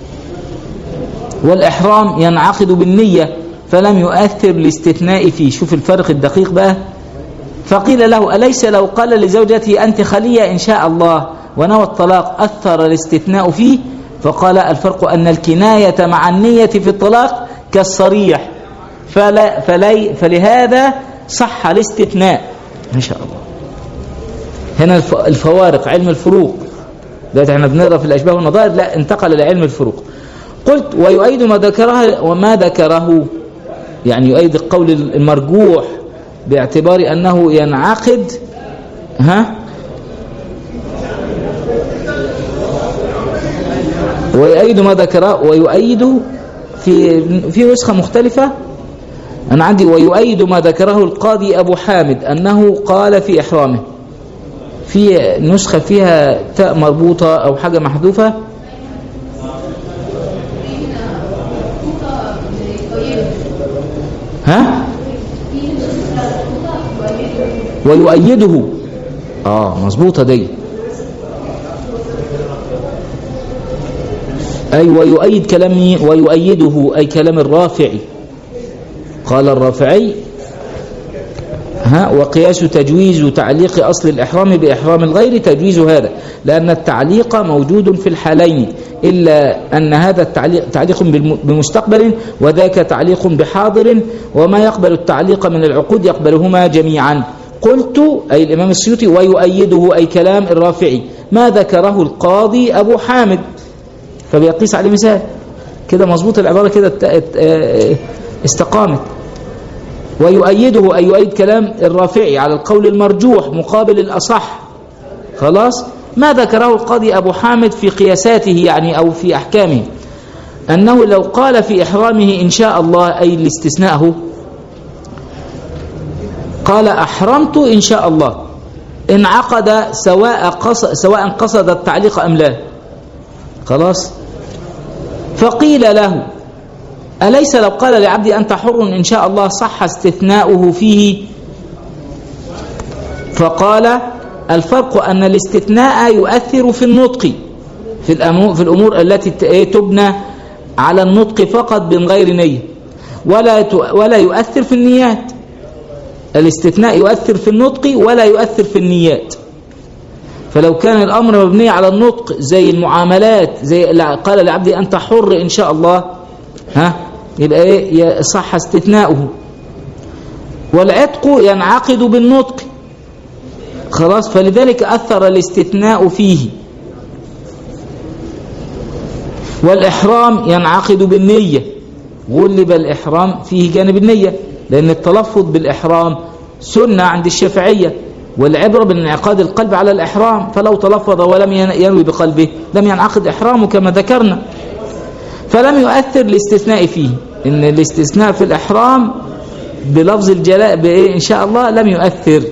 والإحرام ينعقد بالنية فلم يؤثر الاستثناء فيه شوف الفرق الدقيق بقى فقيل له أليس لو قال لزوجته أنت خلية إن شاء الله ونوى الطلاق أثر الاستثناء فيه فقال الفرق أن الكناية مع النية في الطلاق كالصريح فلا فلي فلهذا صح الاستثناء ما شاء الله هنا الف- الفوارق علم الفروق دلوقتي احنا بنقرا في الاشباه والنظائر لا انتقل لعلم الفروق قلت ويؤيد ما ذكره وما ذكره يعني يؤيد القول المرجوح باعتبار انه ينعقد ها ويؤيد ما ذكره ويؤيد في في نسخه مختلفه انا عندي ويؤيد ما ذكره القاضي ابو حامد انه قال في احرامه في نسخه فيها تاء مربوطه او حاجه محذوفه ها ويؤيده اه مظبوطه دي أي ويؤيد كلامي ويؤيده أي كلام الرافعي قال الرافعي ها وقياس تجويز تعليق أصل الإحرام بإحرام الغير تجويز هذا لأن التعليق موجود في الحالين إلا أن هذا التعليق تعليق بالم- بمستقبل وذاك تعليق بحاضر وما يقبل التعليق من العقود يقبلهما جميعا قلت أي الإمام السيوطي ويؤيده أي كلام الرافعي ما ذكره القاضي أبو حامد فبيقيس عليه مثال كده مظبوط العبارة كده ات- ات- اه- استقامت ويؤيده أي يؤيد كلام الرافعي على القول المرجوح مقابل الأصح خلاص ما ذكره القاضي أبو حامد في قياساته يعني أو في أحكامه أنه لو قال في إحرامه إن شاء الله أي الاستثناء هو قال أحرمت إن شاء الله انعقد سواء قصد, سواء قصد التعليق أم لا خلاص فقيل له أليس لو قال لعبدي أنت حر إن شاء الله صح استثناؤه فيه فقال الفرق أن الاستثناء يؤثر في النطق في الأمور, في الأمور التي ت- إيه تبنى على النطق فقط من غير نية ولا ت- ولا يؤثر في النيات الاستثناء يؤثر في النطق ولا يؤثر في النيات فلو كان الأمر مبني على النطق زي المعاملات زي اللي قال لعبدي أنت حر إن شاء الله ها يبقى إيه صح استثناؤه والعتق ينعقد بالنطق خلاص فلذلك أثر الاستثناء فيه والإحرام ينعقد بالنية غلب الإحرام فيه جانب النية لأن التلفظ بالإحرام سنة عند الشافعية والعبرة بانعقاد القلب على الإحرام فلو تلفظ ولم ين- ينوي بقلبه لم ينعقد إحرامه كما ذكرنا فلم يؤثر الاستثناء فيه إن الاستثناء في الإحرام بلفظ الجلاء بإيه إن شاء الله لم يؤثر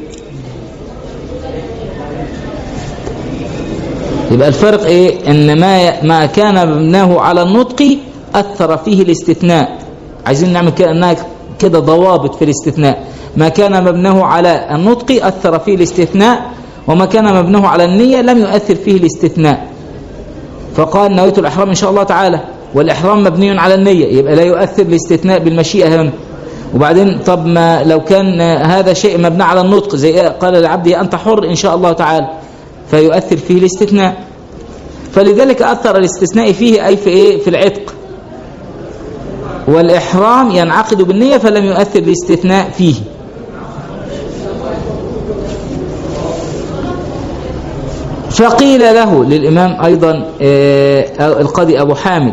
يبقى الفرق ايه ان ما ما كان مبناه على النطق اثر فيه الاستثناء عايزين نعمل كده انها كده ضوابط في الاستثناء ما كان مبناه على النطق اثر فيه الاستثناء وما كان مبناه على النية لم يؤثر فيه الاستثناء فقال نويت الاحرام ان شاء الله تعالى والاحرام مبني على النية يبقى لا يؤثر الاستثناء بالمشيئة هنا وبعدين طب ما لو كان هذا شيء مبني على النطق زي إيه؟ قال لعبدي انت حر ان شاء الله تعالى فيؤثر فيه الاستثناء فلذلك أثر الاستثناء فيه أي في إيه في العتق والإحرام ينعقد بالنية فلم يؤثر الاستثناء فيه فقيل له للإمام أيضا آه، القاضي أبو حامد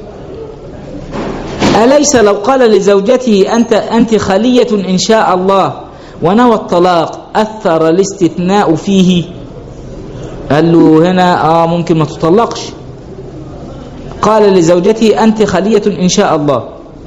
أليس لو قال لزوجته أنت, أنت خلية إن شاء الله ونوى الطلاق أثر الاستثناء فيه قال له هنا آه ممكن ما تطلقش قال لزوجته أنت خلية إن شاء الله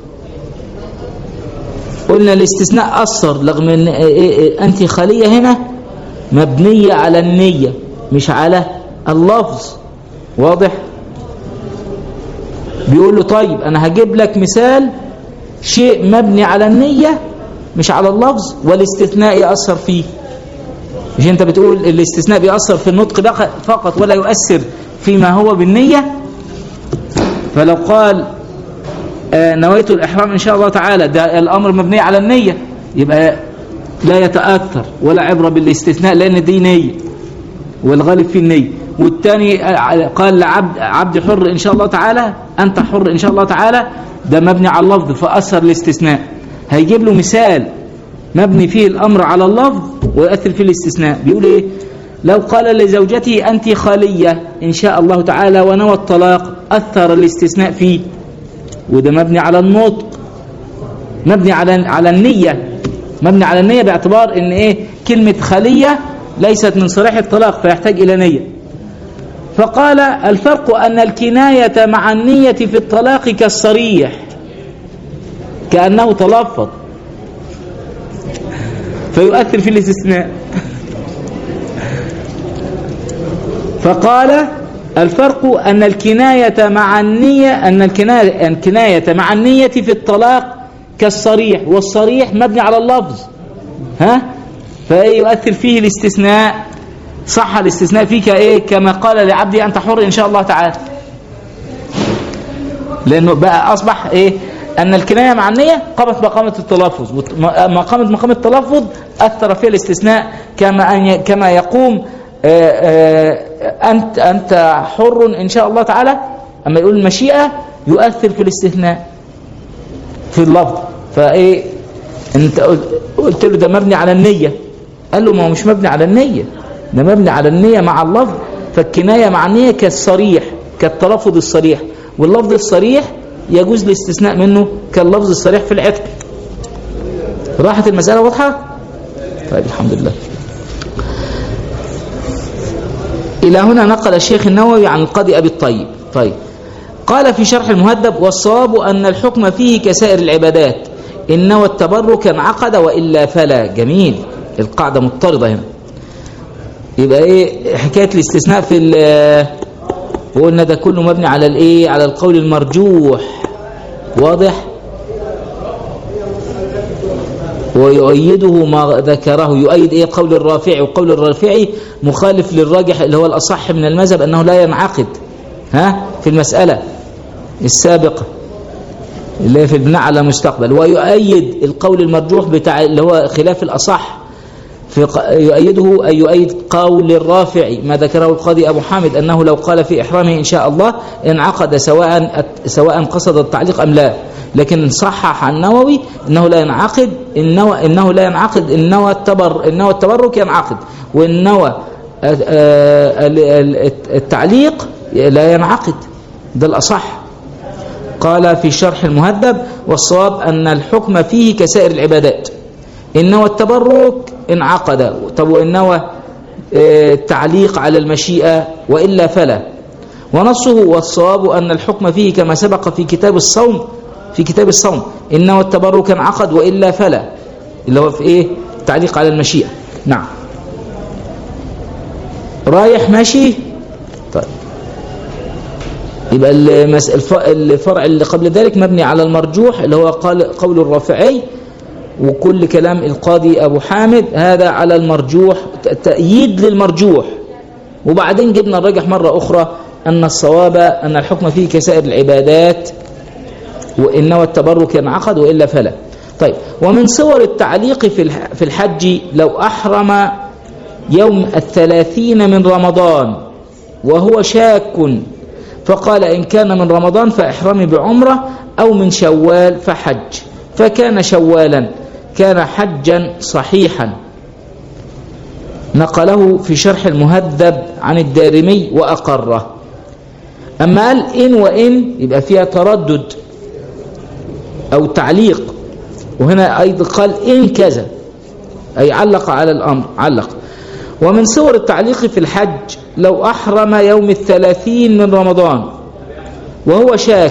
قلنا الاستثناء أثر رغم أن إيه- إيه- أنت خلية هنا مبنية على النية مش على اللفظ واضح بيقول له طيب أنا هجيب لك مثال شيء مبني على النية مش على اللفظ والاستثناء يأثر فيه مش انت بتقول الاستثناء بيأثر في النطق بق- فقط ولا يؤثر فيما هو بالنية فلو قال آه، نويت الإحرام إن شاء الله تعالى ده الأمر مبني على النية يبقى لا يتأثر ولا عبرة بالاستثناء لأن دي نية والغالب في النية والتاني آه، قال لعبد عبد حر إن شاء الله تعالى أنت حر إن شاء الله تعالى ده مبني على اللفظ فأثر الاستثناء هيجيب له مثال مبني فيه الأمر على اللفظ ويؤثر فيه الاستثناء بيقول إيه لو قال لزوجته أنت خالية إن شاء الله تعالى ونوى الطلاق أثر الاستثناء فيه وده مبني على النطق مبني على على النية مبني على النية باعتبار ان ايه كلمة خلية ليست من صريح الطلاق فيحتاج الى نية فقال الفرق ان الكناية مع النية في الطلاق كالصريح كأنه تلفظ فيؤثر في الاستثناء فقال الفرق أن الكناية مع النية أن الكناية, الكناية مع النية في الطلاق كالصريح والصريح مبني على اللفظ ها فيؤثر فيه الاستثناء صح الاستثناء فيه كايه كما قال لعبدي أنت حر إن شاء الله تعالى لأنه بقى أصبح إيه أن الكناية مع النية قامت مقامة التلفظ ما قامت مقام التلفظ أثر فيها الاستثناء كما أن ي- كما يقوم آه، آه، أنت أنت حر إن شاء الله تعالى أما يقول المشيئة يؤثر في الاستثناء في اللفظ فإيه أنت قلت- قلت له ده مبني على النية قال له ما هو مش مبني على النية ده مبني على النية مع اللفظ فالكناية مع النية كالصريح كالتلفظ الصريح واللفظ الصريح يجوز الاستثناء منه كاللفظ الصريح في العتق راحت المسألة واضحة طيب الحمد لله إلى هنا نقل الشيخ النووي عن القاضي أبي الطيب طيب قال في شرح المهذب والصواب أن الحكم فيه كسائر العبادات إن نوى التبرك انعقد وإلا فلا جميل القاعدة مضطردة هنا يبقى ايه حكاية الاستثناء في ال- وقلنا ده كله مبني على الايه على القول المرجوح واضح ويؤيده ما ذكره يؤيد ايه قول الرافعي وقول الرافعي مخالف للراجح اللي هو الاصح من المذهب انه لا ينعقد ها في المسألة السابقة اللي هي في البناء على مستقبل ويؤيد القول المرجوح بتاع اللي هو خلاف الأصح في ق- يؤيده أي يؤيد قول الرافعي ما ذكره القاضي أبو حامد أنه لو قال في إحرامه إن شاء الله انعقد سواء سواء قصد التعليق أم لا لكن صحح النووي أنه لا ينعقد إنه, إنه لا ينعقد إنه التبر إنه التبرك ينعقد وإنه التعليق لا ينعقد ده الأصح قال في شرح المهذب والصواب أن الحكم فيه كسائر العبادات إنه التبرك انعقد طب وإنه التعليق على المشيئة وإلا فلا ونصه والصواب أن الحكم فيه كما سبق في كتاب الصوم في كتاب الصوم إنه التبرك انعقد وإلا فلا اللي هو في إيه تعليق على المشيئة نعم رايح ماشي طيب يبقى المس... الف... الفرع اللي قبل ذلك مبني على المرجوح اللي هو قال قول الرافعي وكل كلام القاضي أبو حامد هذا على المرجوح تأييد للمرجوح وبعدين جبنا الرجح مرة أخرى أن الصواب أن الحكم فيه كسائر العبادات وإنما التبرك ينعقد وإلا فلا طيب ومن صور التعليق في في الحج لو أحرم يوم الثلاثين من رمضان وهو شاك فقال إن كان من رمضان فإحرامي بعمرة أو من شوال فحج فكان شوالا كان حجا صحيحا نقله في شرح المهذب عن الدارمي وأقره أما قال إن وإن يبقى فيها تردد أو تعليق وهنا أيضا قال إن كذا أي علق على الأمر علق ومن صور التعليق في الحج لو أحرم يوم الثلاثين من رمضان وهو شاك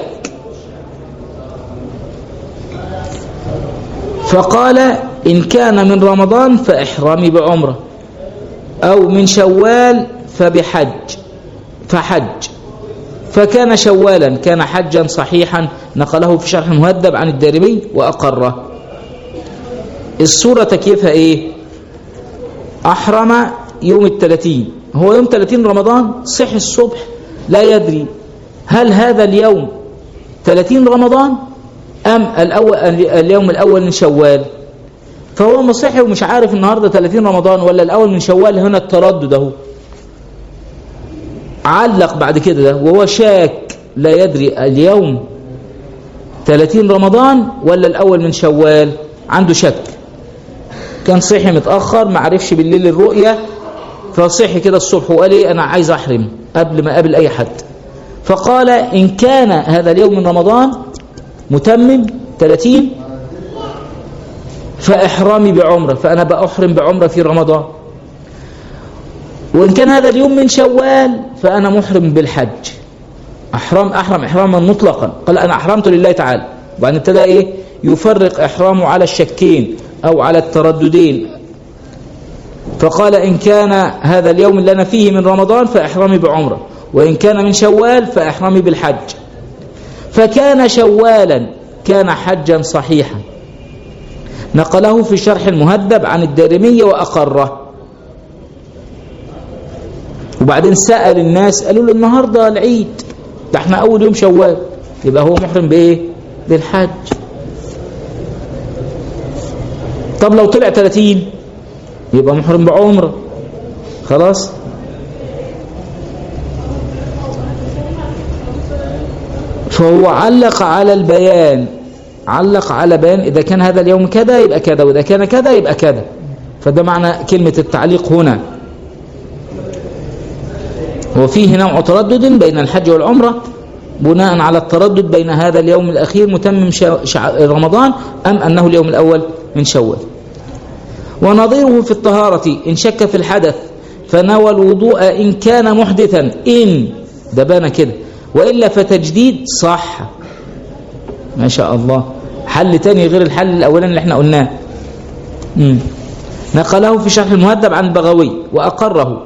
فقال إن كان من رمضان فإحرامي بعمرة أو من شوال فبحج فحج فكان شوالا كان حجا صحيحا نقله في شرح مهذب عن الدارمي وأقره الصورة كيفها إيه أحرم يوم الثلاثين هو يوم 30 رمضان صح الصبح لا يدري هل هذا اليوم 30 رمضان أم الأول اليوم الأول من شوال فهو مصحي ومش عارف النهاردة 30 رمضان ولا الأول من شوال هنا التردد اهو علق بعد كده ده وهو شاك لا يدري اليوم 30 رمضان ولا الأول من شوال عنده شك كان صحي متأخر ما عرفش بالليل الرؤية فصحي كده الصبح وقال ايه انا عايز احرم قبل ما اقابل اي حد فقال ان كان هذا اليوم من رمضان متمم 30 فاحرامي بعمره فانا باحرم بعمره في رمضان وان كان هذا اليوم من شوال فانا محرم بالحج احرم احرم احراما مطلقا قال انا احرمت لله تعالى وبعدين ابتدى ايه يفرق احرامه على الشكين او على الترددين فقال إن كان هذا اليوم اللي أنا فيه من رمضان فإحرامي بعمرة وإن كان من شوال فإحرامي بالحج فكان شوالا كان حجا صحيحا نقله في شرح المهذب عن الدارمية وأقره وبعدين سأل الناس قالوا له النهاردة العيد ده احنا أول يوم شوال يبقى هو محرم بإيه بالحج طب لو طلع 30 يبقى محرم بعمره خلاص فهو علق على البيان علق على بيان إذا كان هذا اليوم كذا يبقى كذا وإذا كان كذا يبقى كذا فده معنى كلمة التعليق هنا وفيه نوع تردد بين الحج والعمرة بناء على التردد بين هذا اليوم الأخير متمم شا... شع... رمضان أم أنه اليوم الأول من شوال ونظيره في الطهارة إن شك في الحدث فنوى الوضوء إن كان محدثا إن ده بان كده وإلا فتجديد صح ما شاء الله حل تاني غير الحل الأولاني اللي احنا قلناه مم. نقله في شرح المهذب عن البغوي وأقره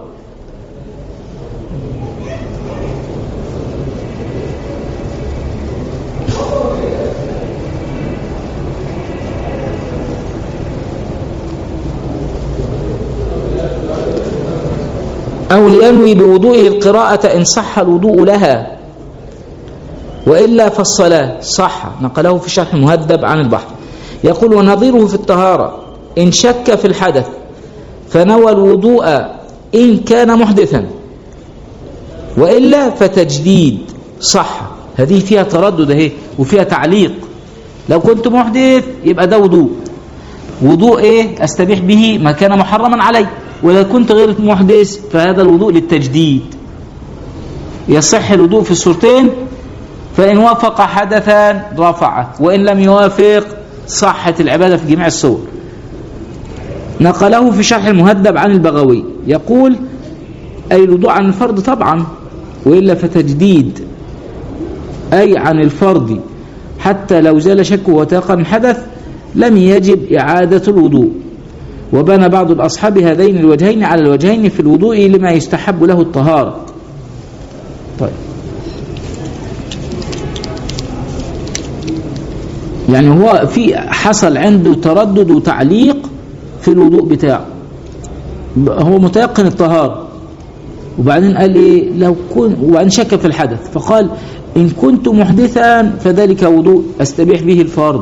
أو لينوي بوضوئه القراءة إن صح الوضوء لها وإلا فالصلاة صح نقله في شرح المهذب عن البحر يقول ونظيره في الطهارة إن شك في الحدث فنوى الوضوء إن كان محدثا وإلا فتجديد صح هذه فيها تردد اهي وفيها تعليق لو كنت محدث يبقى ده وضوء وضوء ايه استبيح به ما كان محرما علي ولو كنت غير محدث فهذا الوضوء للتجديد يصح الوضوء في الصورتين فإن وافق حدثا رفعه وإن لم يوافق صحت العبادة في جميع الصور نقله في شرح المهذب عن البغوي يقول أي الوضوء عن الفرض طبعا وإلا فتجديد أي عن الفرض حتى لو زال شك وتيقن حدث لم يجب إعادة الوضوء وبنى بعض الأصحاب هذين الوجهين على الوجهين في الوضوء لما يستحب له الطهارة طيب يعني هو في حصل عنده تردد وتعليق في الوضوء بتاعه هو متيقن الطهارة وبعدين قال ايه لو كنت وبعدين شك في الحدث فقال ان كنت محدثا فذلك وضوء استبيح به الفرض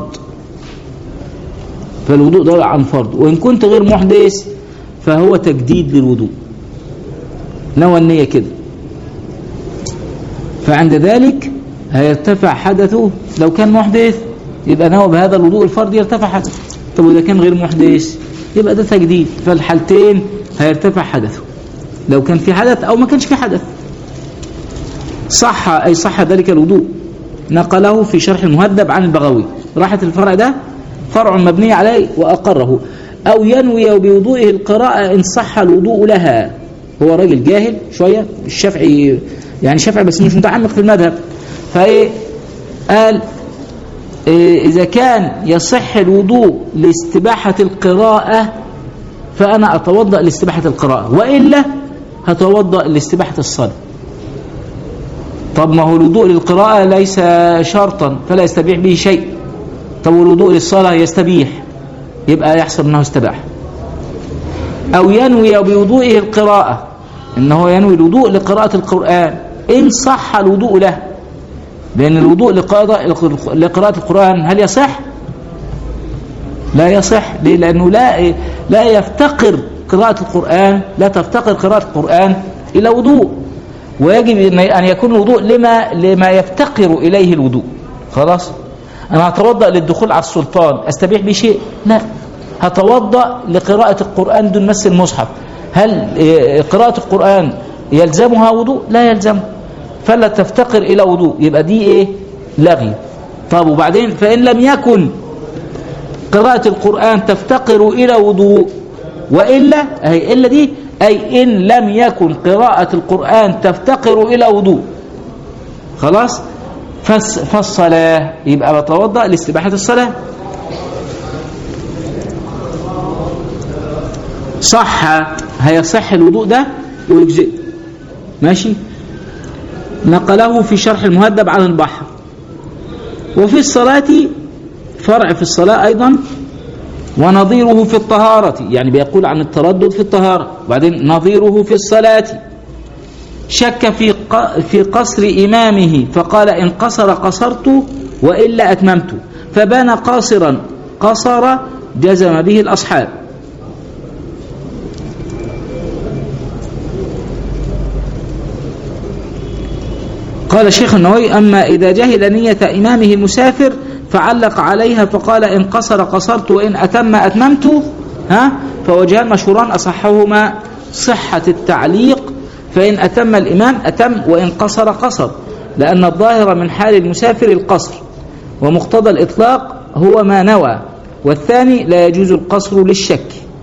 فالوضوء ده عن فرض وإن كنت غير محدث فهو تجديد للوضوء نوى النية كده فعند ذلك هيرتفع حدثه لو كان محدث يبقى نوى بهذا الوضوء الفرض يرتفع حدثه طب وإذا كان غير محدث يبقى ده تجديد فالحالتين هيرتفع حدثه لو كان في حدث أو ما كانش في حدث صح أي صح ذلك الوضوء نقله في شرح المهذب عن البغوي راحت الفرع ده فرع مبني عليه وأقره أو ينوي بوضوئه القراءة إن صح الوضوء لها هو راجل جاهل شوية الشافعي يعني شافعي بس مش متعمق في المذهب فإيه قال إيه إذا كان يصح الوضوء لاستباحة القراءة فأنا أتوضأ لاستباحة القراءة وإلا هتوضأ لاستباحة الصلاة طب ما هو الوضوء للقراءة ليس شرطا فلا يستبيح به شيء طب والوضوء للصلاة يستبيح يبقى يحصل أنه استباح أو ينوي بوضوئه القراءة إنه ينوي الوضوء لقراءة القرآن إن صح الوضوء له لأن الوضوء لقراءة لقراءة القرآن هل يصح؟ لا يصح ليه؟ لأنه لا لا يفتقر قراءة القرآن لا تفتقر قراءة القرآن إلى وضوء ويجب أن يكون الوضوء لما لما يفتقر إليه الوضوء خلاص أنا هتوضأ للدخول على السلطان أستبيح بشيء لا هتوضأ لقراءة القرآن دون مس المصحف هل قراءة القرآن يلزمها وضوء لا يلزم فلا تفتقر إلى وضوء يبقى دي إيه لغي طب وبعدين فإن لم يكن قراءة القرآن تفتقر إلى وضوء وإلا أي إلا دي أي إن لم يكن قراءة القرآن تفتقر إلى وضوء خلاص فس فالصلاة يبقى بتوضأ لاستباحة الصلاة صح هيصح الوضوء ده ويجزئ ماشي نقله في شرح المهذب عن البحر وفي الصلاة فرع في الصلاة أيضا ونظيره في الطهارة يعني بيقول عن التردد في الطهارة وبعدين نظيره في الصلاة شك في في قصر إمامه فقال إن قصر قصرت وإلا أتممت فبان قاصرا قصر جزم به الأصحاب قال الشيخ النووي أما إذا جهل نية إمامه المسافر فعلق عليها فقال إن قصر قصرت وإن أتم أتممت ها فوجهان مشهوران أصحهما صحة التعليق فإن أتم الإمام أتم وإن قصر قصر لأن الظاهر من حال المسافر القصر ومقتضى الإطلاق هو ما نوى والثاني لا يجوز القصر للشك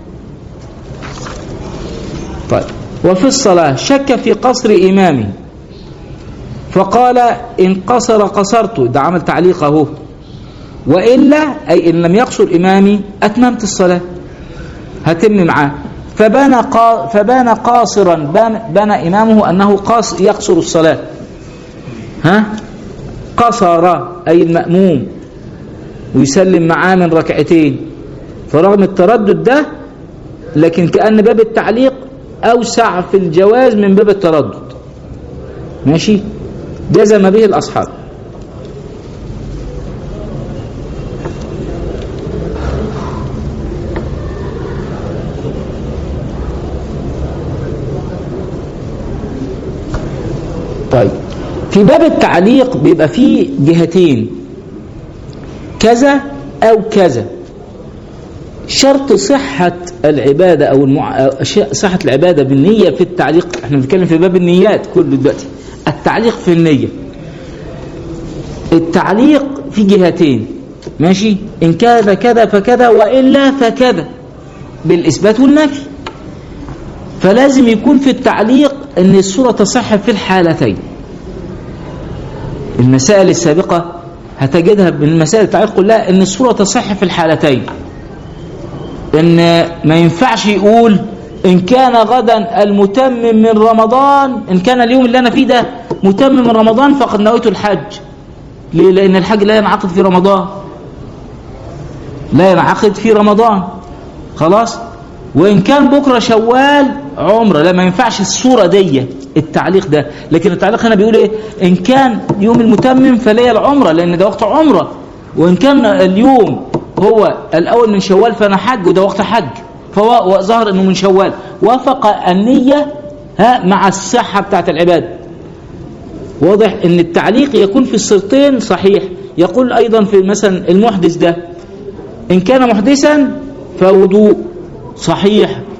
طيب وفي الصلاة شك في قصر إمامه فقال إن قصر قصرت ده عمل تعليق اهو وإلا أي إن لم يقصر إمامي أتممت الصلاة هتم معاه فبان قا فبان قاصرا بان, بان إمامه أنه قاص يقصر الصلاة ها قصر أي المأموم ويسلم معاه من ركعتين فرغم التردد ده لكن كأن باب التعليق أوسع في الجواز من باب التردد ماشي جزم به الأصحاب طيب في باب التعليق بيبقى فيه جهتين كذا أو كذا شرط صحة العبادة أو المع... صحة العبادة بالنية في التعليق احنا بنتكلم في باب النيات كله دلوقتي التعليق في النية التعليق في جهتين ماشي إن كان كذا فكذا وإلا فكذا بالإثبات والنفي فلازم يكون في التعليق أن الصورة تصح في الحالتين المسائل السابقة هتجدها من مسائل التعليق كلها أن الصورة تصح في الحالتين أن ما ينفعش يقول إن كان غدا المتمم من رمضان إن كان اليوم اللي أنا فيه ده متمم من رمضان فقد نويت الحج ليه؟ لأن الحج لا ينعقد في رمضان لا ينعقد في رمضان خلاص وإن كان بكرة شوال عمرة لا ما ينفعش الصورة دي التعليق ده لكن التعليق هنا بيقول إيه إن كان يوم المتمم فليه العمرة لأن ده وقت عمرة وإن كان اليوم هو الأول من شوال فأنا حج وده وقت حج فهو ظهر انه من شوال وافق النية ها مع الصحة بتاعت العبادة واضح ان التعليق يكون في الصورتين صحيح يقول ايضا في مثلا المحدث ده ان كان محدثا فوضوء صحيح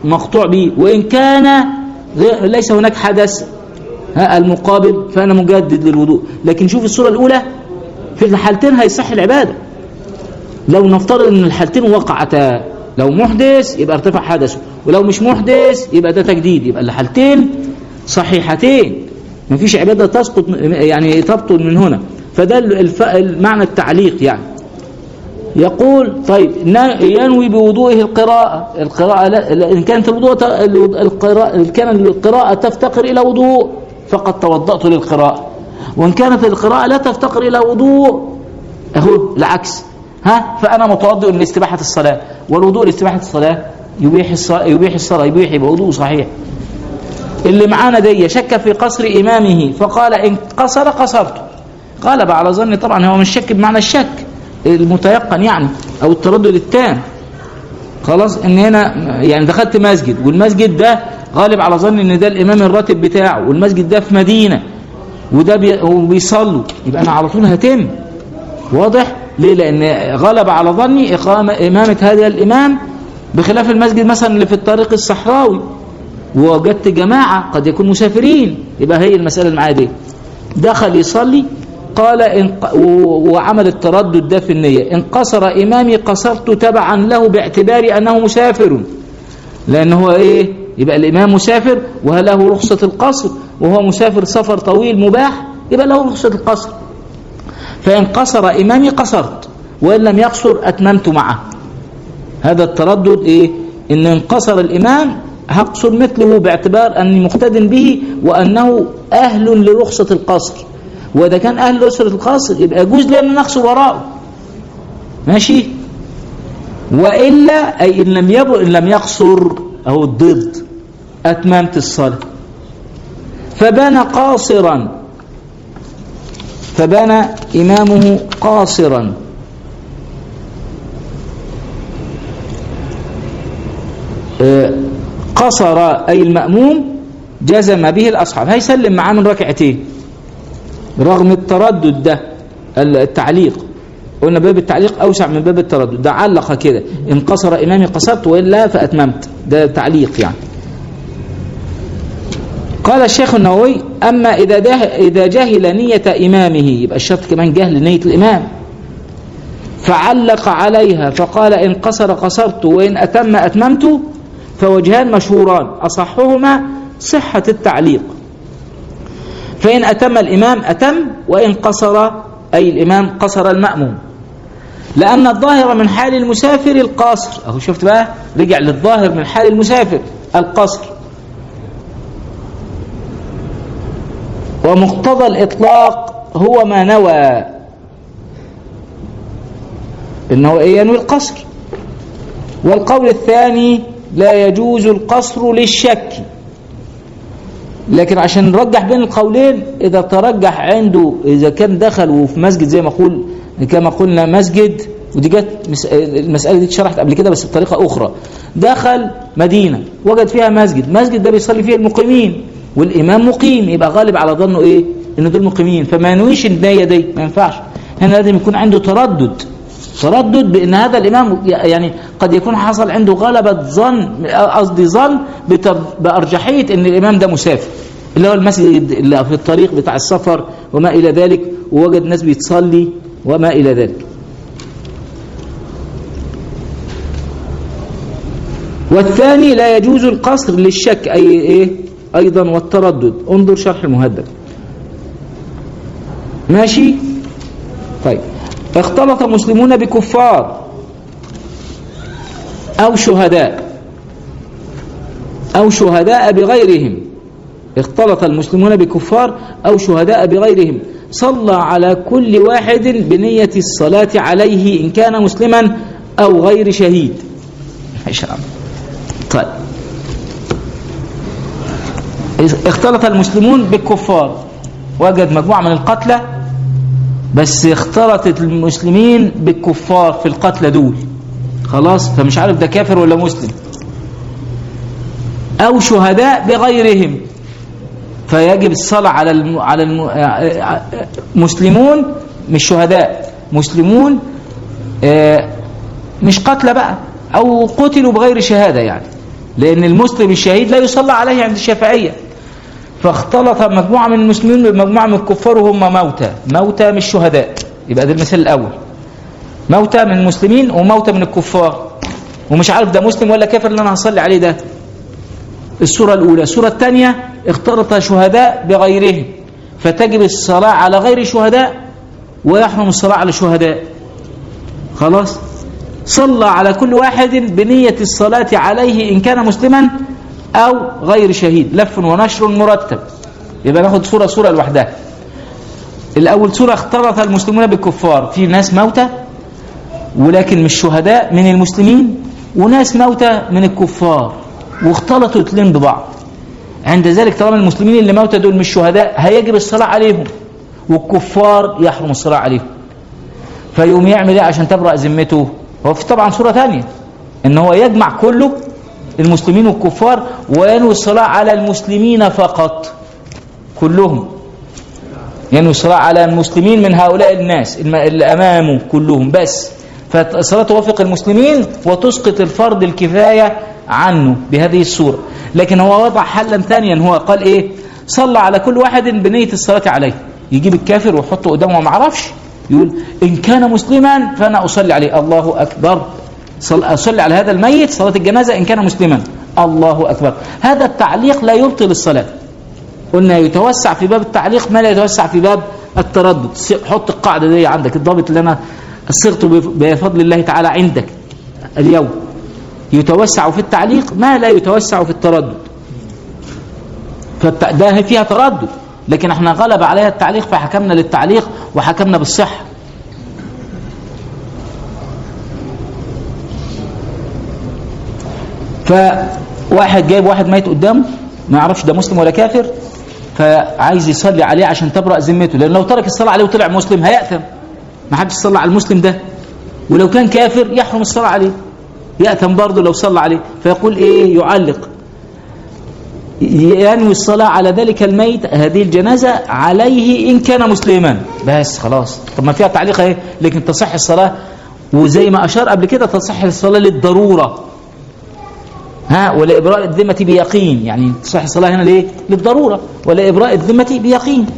مقطوع به وإن كان غير- ليس هناك حدث ها المقابل فأنا مجدد للوضوء لكن شوف الصورة الأولى في الحالتين هيصح العبادة لو نفترض ان الحالتين وقعتا لو محدث يبقى ارتفع حدثه ولو مش محدث يبقى ده تجديد يبقى الحالتين صحيحتين مفيش عبادة تسقط يعني تبطل من هنا فده الف- المعنى التعليق يعني يقول طيب نا- ينوي بوضوئه القراءة القراءة لا لا- إن كانت الوضوء ت- القراءة إن كان القراءة تفتقر إلى وضوء فقد توضأت للقراءة وإن كانت القراءة لا تفتقر إلى وضوء أهو العكس ها فأنا متوضئ لاستباحة الصلاة والوضوء لاستباحة الصلاة يبيح الصلاة يبيح الصلاة يبيح يبقى وضوء صحيح اللي معانا دي شك في قصر إمامه فقال إن قصر قصرت قال على ظني طبعا هو مش شك بمعنى الشك المتيقن يعني أو التردد التام خلاص ان هنا يعني دخلت مسجد والمسجد ده غالب على ظني ان ده الامام الراتب بتاعه والمسجد ده في مدينه وده بي وبيصلوا يبقى انا على طول هتم واضح ليه لان غلب على ظني اقامه امامه هذا الامام بخلاف المسجد مثلا اللي في الطريق الصحراوي ووجدت جماعه قد يكون مسافرين يبقى هي المساله اللي معايا دي دخل يصلي قال إن و- وعمل التردد ده في النية إن قصر إمامي قصرت تبعا له باعتبار أنه مسافر لأن هو إيه يبقى الإمام مسافر وله رخصة القصر وهو مسافر سفر طويل مباح يبقى له رخصة القصر فإن قصر إمامي قصرت وإن لم يقصر أتممت معه هذا التردد إيه إن انقصر الإمام هقصر مثله باعتبار أني مقتد به وأنه أهل لرخصة القصر وإذا كان أهل لرخصة القصر يبقى يجوز لي أن نقصر وراءه ماشي وإلا أي إن لم يبر إن لم يقصر أو الضد أتممت الصلاة فبنى قاصرا فبنى إمامه قاصرا آه، قصر أي المأموم جزم به الأصحاب هيسلم معاه من ركعتين رغم التردد ده التعليق قلنا باب التعليق أوسع من باب التردد ده علق كده إن قصر إمامي قصرت وإلا فأتممت ده تعليق يعني قال الشيخ النووي أما إذا, ده إذا جهل نية إمامه يبقى الشرط كمان جهل نية الإمام فعلق عليها فقال إن قصر قصرت وإن أتم أتممت فوجهان مشهوران أصحهما صحة التعليق فإن أتم الإمام أتم وإن قصر أي الإمام قصر المأموم لأن الظاهر من حال المسافر القاصر أهو شفت بقى رجع للظاهر من حال المسافر القصر ومقتضى الإطلاق هو ما نوى إنه إيه ينوي القصر والقول الثاني لا يجوز القصر للشك لكن عشان نرجح بين القولين إذا ترجح عنده إذا كان دخل وفي مسجد زي ما قول كما قلنا مسجد ودي جت مس- المسألة دي اتشرحت قبل كده بس بطريقة أخرى دخل مدينة وجد فيها مسجد مسجد ده بيصلي فيه المقيمين والإمام مقيم يبقى غالب على ظنه إيه إن دول مقيمين فما ينويش النية دي ما ينفعش هنا لازم يكون عنده تردد تردد بان هذا الامام يعني قد يكون حصل عنده غلبة ظن قصدي ظن بتر- بارجحية ان الامام ده مسافر اللي هو المسجد اللي في الطريق بتاع السفر وما الى ذلك ووجد ناس بيتصلي وما الى ذلك والثاني لا يجوز القصر للشك اي ايه ايضا والتردد انظر شرح المهذب ماشي طيب اختلط مسلمون بكفار أو شهداء أو شهداء بغيرهم اختلط المسلمون بكفار أو شهداء بغيرهم صلى على كل واحد بنية الصلاة عليه إن كان مسلما أو غير شهيد ما شاء الله طيب اختلط المسلمون بالكفار وجد مجموعة من القتلى بس اختلطت المسلمين بالكفار في القتلى دول خلاص فمش عارف ده كافر ولا مسلم او شهداء بغيرهم فيجب الصلاة على الم... على الم... مسلمون مش شهداء مسلمون آه، مش قتلى بقى او قتلوا بغير شهادة يعني لأن المسلم الشهيد لا يصلى عليه عند الشافعية فاختلط مجموعة من المسلمين بمجموعة من الكفار وهم موتى موتى مش شهداء يبقى ده المثال الأول موتى من المسلمين وموتى من الكفار ومش عارف ده مسلم ولا كافر اللي أنا هصلي عليه ده الصورة الأولى الصورة الثانية اختلط شهداء بغيرهم فتجب الصلاة على غير شهداء ويحرم الصلاة على شهداء خلاص صلى على كل واحد بنية الصلاة عليه إن كان مسلما أو غير شهيد لف ونشر مرتب يبقى ناخد صورة صورة لوحدها الأول صورة اختلط المسلمون بالكفار في ناس موتى ولكن مش شهداء من المسلمين وناس موتى من الكفار واختلطوا الاثنين ببعض عند ذلك طالما المسلمين اللي موتى دول مش شهداء هيجب الصلاة عليهم والكفار يحرم الصلاة عليهم فيقوم يعمل ايه عشان تبرأ ذمته هو في طبعا صورة ثانية ان هو يجمع كله المسلمين والكفار وينوي الصلاة على المسلمين فقط كلهم ينوي الصلاة على المسلمين من هؤلاء الناس الم- اللي أمامه كلهم بس فالصلاة توافق المسلمين وتسقط الفرض الكفاية عنه بهذه الصورة لكن هو وضع حلا ثانيا هو قال إيه صلى على كل واحد بنية الصلاة عليه يجيب الكافر ويحطه قدامه ما عرفش يقول إن كان مسلما فأنا أصلي عليه الله أكبر صل- أصلي على هذا الميت صلاة الجنازة إن كان مسلما الله أكبر هذا التعليق لا يبطل الصلاة قلنا يتوسع في باب التعليق ما لا يتوسع في باب التردد س- حط القاعدة دي عندك الضابط اللي أنا صرته بف- بفضل الله تعالى عندك اليوم يتوسع في التعليق ما لا يتوسع في التردد فالت- ده فيها تردد لكن احنا غلب عليها التعليق فحكمنا للتعليق وحكمنا بالصحة فواحد جايب واحد ميت قدامه ما يعرفش ده مسلم ولا كافر فعايز يصلي عليه عشان تبرأ ذمته لأن لو ترك الصلاة عليه وطلع مسلم هيأثم ما حدش صلى على المسلم ده ولو كان كافر يحرم الصلاة عليه يأثم برضه لو صلى عليه فيقول ايه يعلق ينوي الصلاة على ذلك الميت هذه الجنازة عليه إن كان مسلما بس خلاص طب ما فيها تعليق اهي لكن تصح الصلاة وزي ما أشار قبل كده تصح الصلاة للضرورة ها ولا إبراء الذمة بيقين يعني تصح الصلاة هنا ليه للضرورة ولا إبراء الذمة بيقين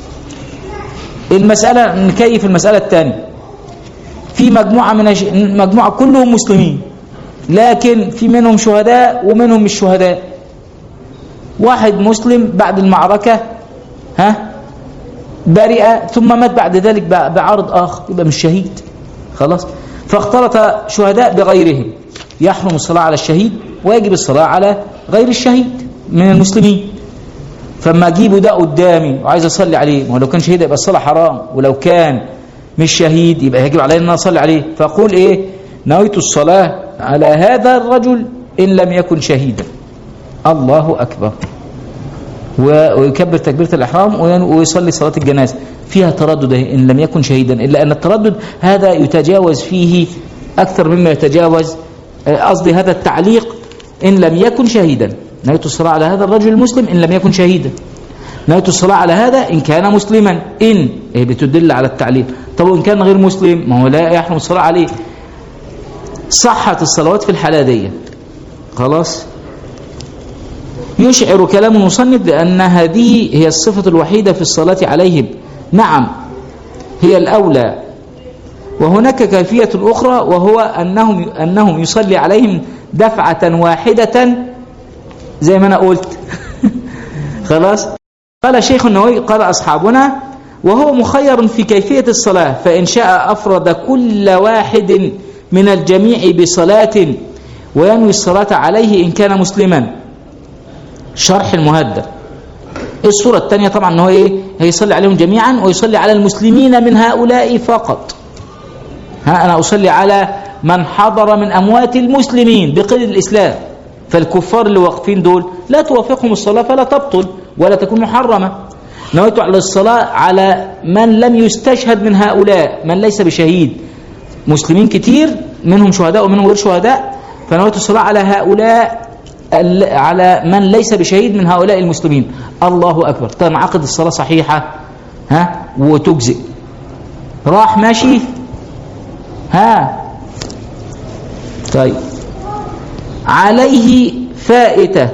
المسألة نكيف المسألة الثانية في مجموعة من الش- مجموعة كلهم مسلمين لكن في منهم شهداء ومنهم مش شهداء واحد مسلم بعد المعركة ها برئ ثم مات بعد ذلك ب- بعرض آخر يبقى مش شهيد خلاص فاختلط شهداء بغيرهم يحرم الصلاة على الشهيد ويجب الصلاة على غير الشهيد من المسلمين فما اجيبه ده قدامي وعايز اصلي عليه ما هو لو كان شهيد يبقى الصلاه حرام ولو كان مش شهيد يبقى يجب علي ان أنا اصلي عليه فاقول ايه نويت الصلاه على هذا الرجل ان لم يكن شهيدا الله اكبر و- ويكبر تكبيره الاحرام وين- ويصلي صلاه الجنازه فيها تردد إيه؟ ان لم يكن شهيدا الا ان التردد هذا يتجاوز فيه اكثر مما يتجاوز آه، قصدي هذا التعليق ان لم يكن شهيدا نويت الصلاه على هذا الرجل المسلم ان لم يكن شهيدا نويت الصلاة على هذا إن كان مسلما إن إيه بتدل على التعليل طب وإن كان غير مسلم ما هو لا يحرم الصلاة عليه صحت الصلوات في الحالة دي خلاص يشعر كلام المصنف بأن هذه هي الصفة الوحيدة في الصلاة عليهم نعم هي الأولى وهناك كيفية أخرى وهو أنهم أنهم يصلي عليهم دفعة واحدة زي ما أنا قلت خلاص قال شيخ النووي قال أصحابنا وهو مخير في كيفية الصلاة فإن شاء أفرد كل واحد من الجميع بصلاة وينوي الصلاة عليه إن كان مسلما شرح المهدر الصورة الثانية طبعا أنه إيه هيصلي عليهم جميعا ويصلي على المسلمين من هؤلاء فقط ها أنا أصلي على من حضر من أموات المسلمين بقيد الإسلام فالكفار اللي واقفين دول لا توافقهم الصلاة فلا تبطل ولا تكون محرمة نويت على الصلاة على من لم يستشهد من هؤلاء من ليس بشهيد مسلمين كتير منهم شهداء ومنهم غير شهداء فنويت الصلاة على هؤلاء ال- على من ليس بشهيد من هؤلاء المسلمين الله أكبر تنعقد الصلاة صحيحة ها وتجزئ راح ماشي ها طيب عليه فائتة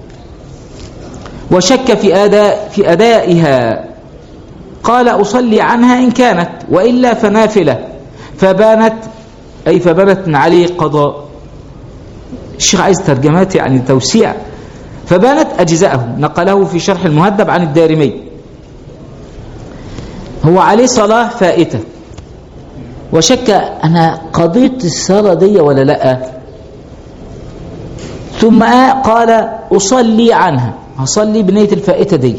وشك في أداء في أدائها قال أصلي عنها إن كانت وإلا فنافلة فبانت أي فبانت عليه قضاء الشيخ عايز ترجمات يعني توسيع فبانت أجزاءه نقله في شرح المهذب عن الدارمي هو عليه صلاة فائتة وشك أنا قضيت الصلاة دي ولا لا ثم قال أصلي عنها هصلي بنية الفائتة دي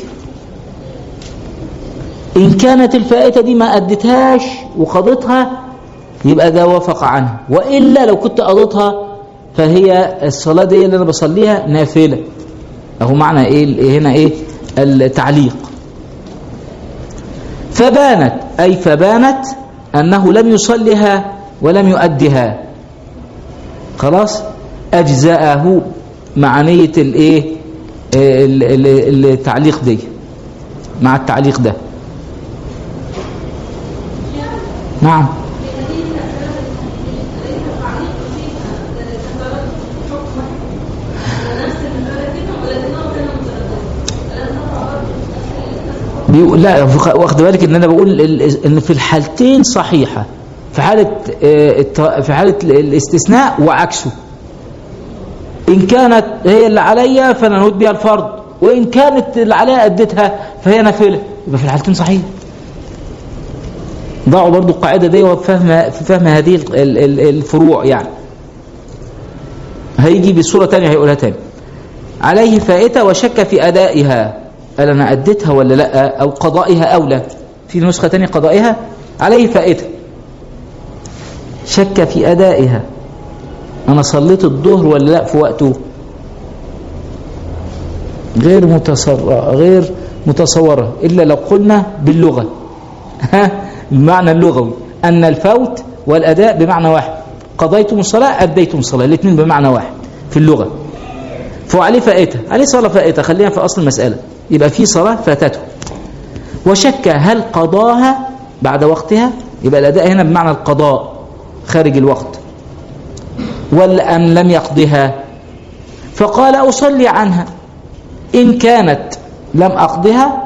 إن كانت الفائتة دي ما أدتهاش وقضيتها يبقى ده وافق عنها وإلا لو كنت قضيتها فهي الصلاة دي اللي أنا بصليها نافلة أهو معنى إيه هنا إيه التعليق فبانت أي فبانت أنه لم يصلها ولم يؤدها خلاص أجزاءه مع نية الإيه ال- ال- التعليق دي مع التعليق ده نعم بيقول لا واخد بالك ان انا بقول ال- ان في الحالتين صحيحه في حاله آه، الت- في حاله الاستثناء وعكسه ان كانت هي اللي عليا فانا نود بها الفرض وان كانت اللي عليا اديتها فهي نافله يبقى في الحالتين صحيح ضعوا برضو القاعده دي وفهم في فهم هذه ال- ال- ال- الفروع يعني هيجي بصوره تانية هيقولها تاني عليه فائته وشك في ادائها قال انا اديتها ولا لا او قضائها او لا في نسخه تانية قضائها عليه فائته شك في ادائها انا صليت الظهر ولا لا في وقته غير متصور غير متصوره الا لو قلنا باللغه ها المعنى اللغوي ان الفوت والاداء بمعنى واحد قضيتم الصلاه اديتم الصلاه الاثنين بمعنى واحد في اللغه فعليه فائته عليه صلاه فائته خلينا في اصل المساله يبقى في صلاه فاتته وشك هل قضاها بعد وقتها يبقى الاداء هنا بمعنى القضاء خارج الوقت ولا أم لم يقضها فقال أصلي عنها إن كانت لم أقضها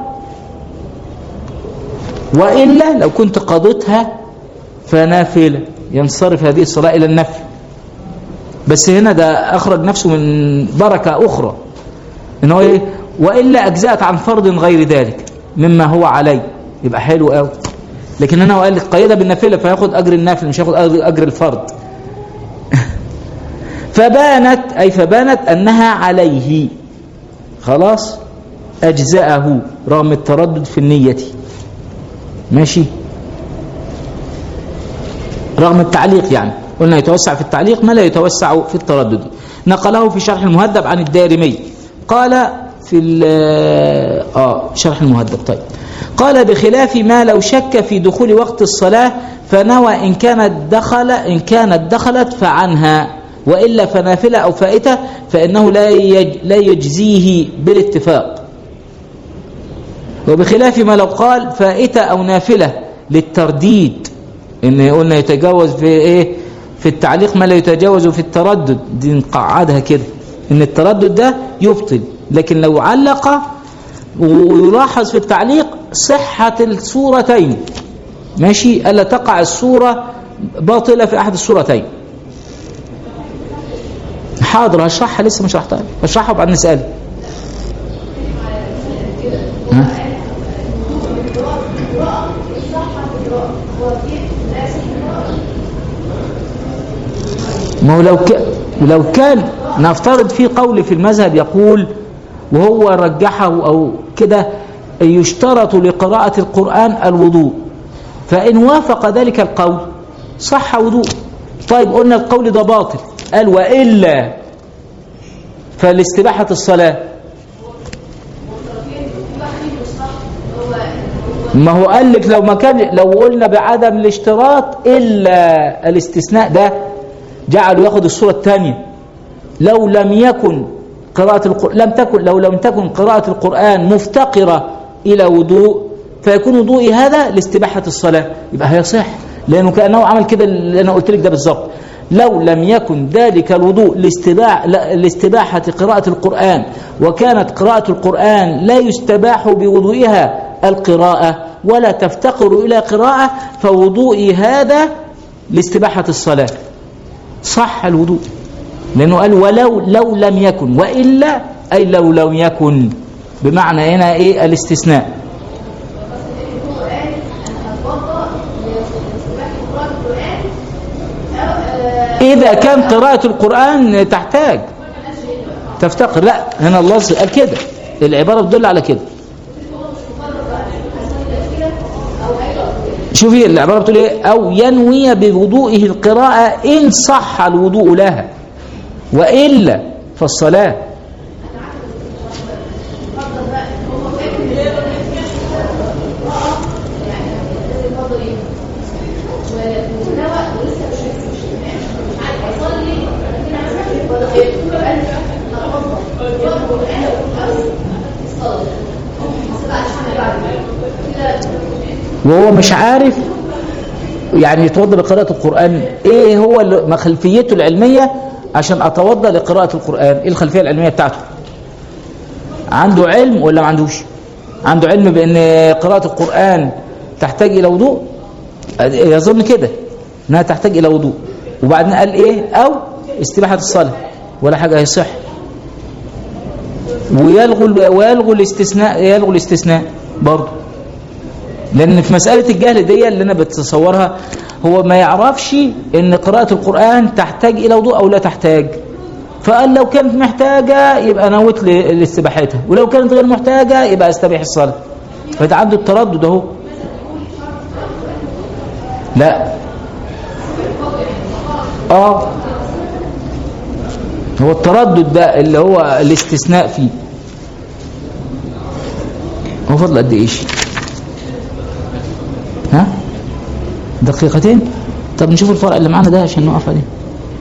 وإلا لو كنت قضيتها فنافلة ينصرف هذه الصلاة إلى النفل بس هنا ده أخرج نفسه من بركة أخرى إن هو إيه وإلا أجزأت عن فرض غير ذلك مما هو عليه يبقى حلو قوي لكن هنا هو قال لك قيدها بالنافلة فياخد أجر النافل مش هياخد أجر أجر الفرض فبانت أي فبانت أنها عليه خلاص أجزأه رغم التردد في النية ماشي رغم التعليق يعني قلنا يتوسع في التعليق ما لا يتوسع في التردد نقله في شرح المهذب عن الدارمي قال في ال- اه شرح المهذب طيب قال بخلاف ما لو شك في دخول وقت الصلاة فنوى إن كانت دخل إن كانت دخلت فعنها وإلا فنافلة أو فائتة فإنه لا يج لا يجزيه بالاتفاق وبخلاف ما لو قال فائتة أو نافلة للترديد إن قلنا يتجاوز في إيه في التعليق ما لا يتجاوز في التردد دي نقعدها كده إن التردد ده يبطل لكن لو علق ويلاحظ في التعليق صحة الصورتين ماشي ألا تقع الصورة باطلة في أحد الصورتين حاضر هشرحها لسه مش شرحتها هشرحها وبعدين نسأل ها؟ ما هو لو كان لو كان نفترض في قول في المذهب يقول وهو رجحه او كده يشترط لقراءة القرآن الوضوء فإن وافق ذلك القول صح وضوء طيب قلنا القول ده باطل قال وإلا فالاستباحة الصلاة ما هو قال لك لو ما كان لو قلنا بعدم الاشتراط إلا الاستثناء ده جعله ياخد الصورة الثانية لو لم يكن قراءة القرآن لم تكن لو لم تكن قراءة القرآن مفتقرة إلى وضوء فيكون وضوئي هذا لاستباحة الصلاة يبقى هيصح لأنه كأنه عمل كده اللي أنا قلت لك ده بالظبط لو لم يكن ذلك الوضوء لاستباح لا- لاستباحة قراءة القرآن وكانت قراءة القرآن لا يستباح بوضوئها القراءة ولا تفتقر إلى قراءة فوضوئي هذا لاستباحة الصلاة صح الوضوء لأنه قال ولو لو لم يكن وإلا أي لو لم يكن بمعنى هنا إيه الاستثناء إذا كان قراءة القرآن تحتاج تفتقر لا هنا الله قال كده العبارة بتدل على كده شوفي العبارة بتقول ايه أو ينوي بوضوئه القراءة إن صح الوضوء لها وإلا فالصلاة وهو مش عارف يعني يتوضا لقراءة القرآن ايه هو اللي- ما خلفيته العلمية عشان اتوضا لقراءة القرآن ايه الخلفية العلمية بتاعته عنده علم ولا ما عندوش عنده علم بان قراءة القرآن تحتاج الى وضوء يظن كده انها تحتاج الى وضوء وبعدين قال ايه او استباحة الصلاة ولا حاجة هيصح ويلغوا ويلغوا الاستثناء يلغوا الاستثناء برضه لان في مساله الجهل دي اللي انا بتصورها هو ما يعرفش ان قراءه القران تحتاج الى وضوء او لا تحتاج فقال لو كانت محتاجه يبقى نويت ل- لاستباحتها ولو كانت غير محتاجه يبقى استبيح الصلاه فده عنده التردد اهو لا اه هو التردد ده اللي هو الاستثناء فيه هو فضل قد ايش ها دقيقتين طب نشوف الفرع اللي معانا ده عشان نقف عليه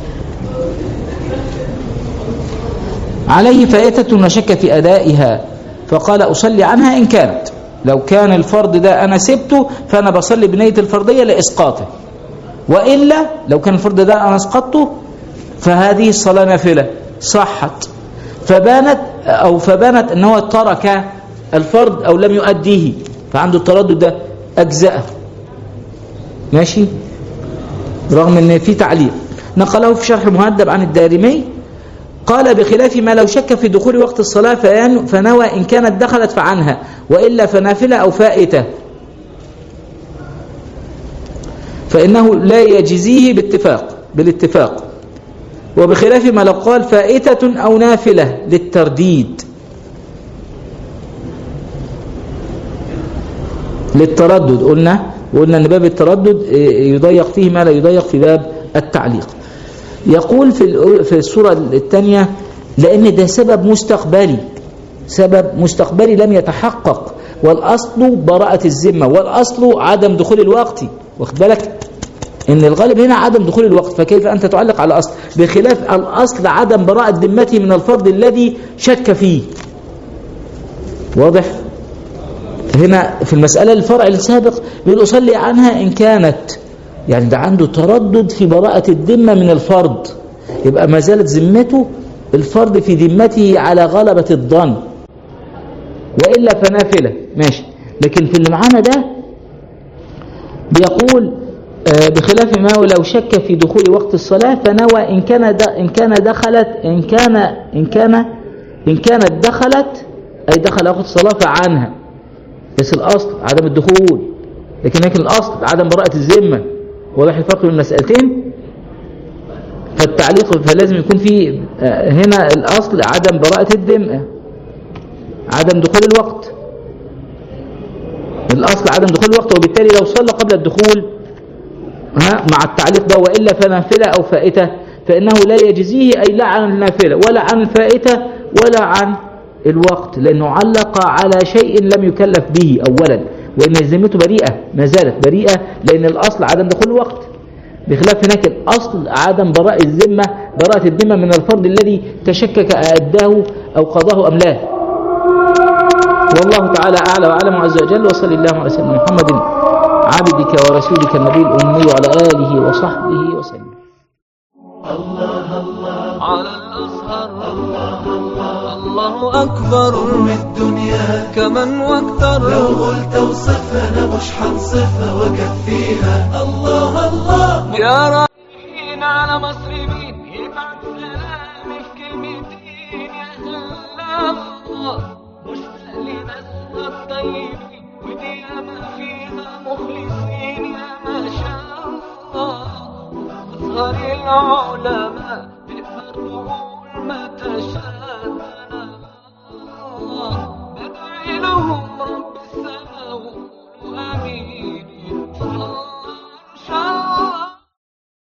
عليه فائتة وشك في أدائها فقال أصلي عنها إن كانت لو كان الفرض ده أنا سبته فأنا بصلي بنية الفرضية لإسقاطه وإلا لو كان الفرض ده أنا أسقطته فهذه الصلاة نافلة صحت فبانت أو فبانت أنه ترك الفرض أو لم يؤديه فعنده التردد ده أجزأه ماشي رغم ان في تعليق نقله في شرح مهذب عن الدارمي قال بخلاف ما لو شك في دخول وقت الصلاة فين- فنوى إن كانت دخلت فعنها وإلا فنافلة أو فائتة فإنه لا يجزيه باتفاق بالاتفاق وبخلاف ما لو قال فائتة أو نافلة للترديد للتردد قلنا وقلنا ان باب التردد إيه، يضيق فيه ما لا يضيق في باب التعليق يقول في الأو- في السورة الثانية لأن ده سبب مستقبلي سبب مستقبلي لم يتحقق والأصل براءة الذمة والأصل عدم دخول الوقت واخد بالك ان الغالب هنا عدم دخول الوقت فكيف انت تعلق على الاصل بخلاف الاصل عدم براءة ذمته من الفرض الذي شك فيه واضح هنا في المسألة الفرع السابق بيقول أصلي عنها إن كانت يعني ده عنده تردد في براءة الذمة من الفرض يبقى ما زالت ذمته الفرض في ذمته على غلبة الظن وإلا فنافلة ماشي لكن في اللي معانا ده بيقول آه، بخلاف ما لو شك في دخول وقت الصلاة فنوى إن كان د- إن كان دخلت إن كان إن كان إن كانت دخلت أي دخل وقت الصلاة فعنها بس الأصل عدم الدخول لكن لكن الأصل عدم براءة الذمة واضح الفرق بين المسألتين فالتعليق فلازم يكون في آه، هنا الأصل عدم براءة الذمة عدم دخول الوقت الأصل عدم دخول الوقت وبالتالي لو صلى قبل الدخول ها مع التعليق ده وإلا فنافلة أو فائتة فإنه لا يجزيه أي لا عن النافلة ولا عن الفائتة ولا عن الوقت لأنه علق على شيء لم يكلف به أولا وإن ذمته بريئة ما زالت بريئة لأن الأصل عدم دخول الوقت بخلاف هناك الأصل عدم براءة الذمة براءة الذمة من الفرض الذي تشكك أداه أو قضاه أم لا والله تعالى أعلى وأعلم عز وجل وصلى الله على سيدنا محمد عبدك ورسولك النبي الأمي وعلى آله وصحبه وسلم على الأزهر الله أكبر أم الدنيا كمن واكثر لو قلت اوصفها انا مش حنصفها واكفيها الله الله يا رايحين على مصر مين يبعت سلامي في كلمتين يا هلا الله مشتاق لناسها الطيبين ودي ياما فيها مخلصين يا ما شاء الله أصغر العلماء تقدر تقول ما تشاء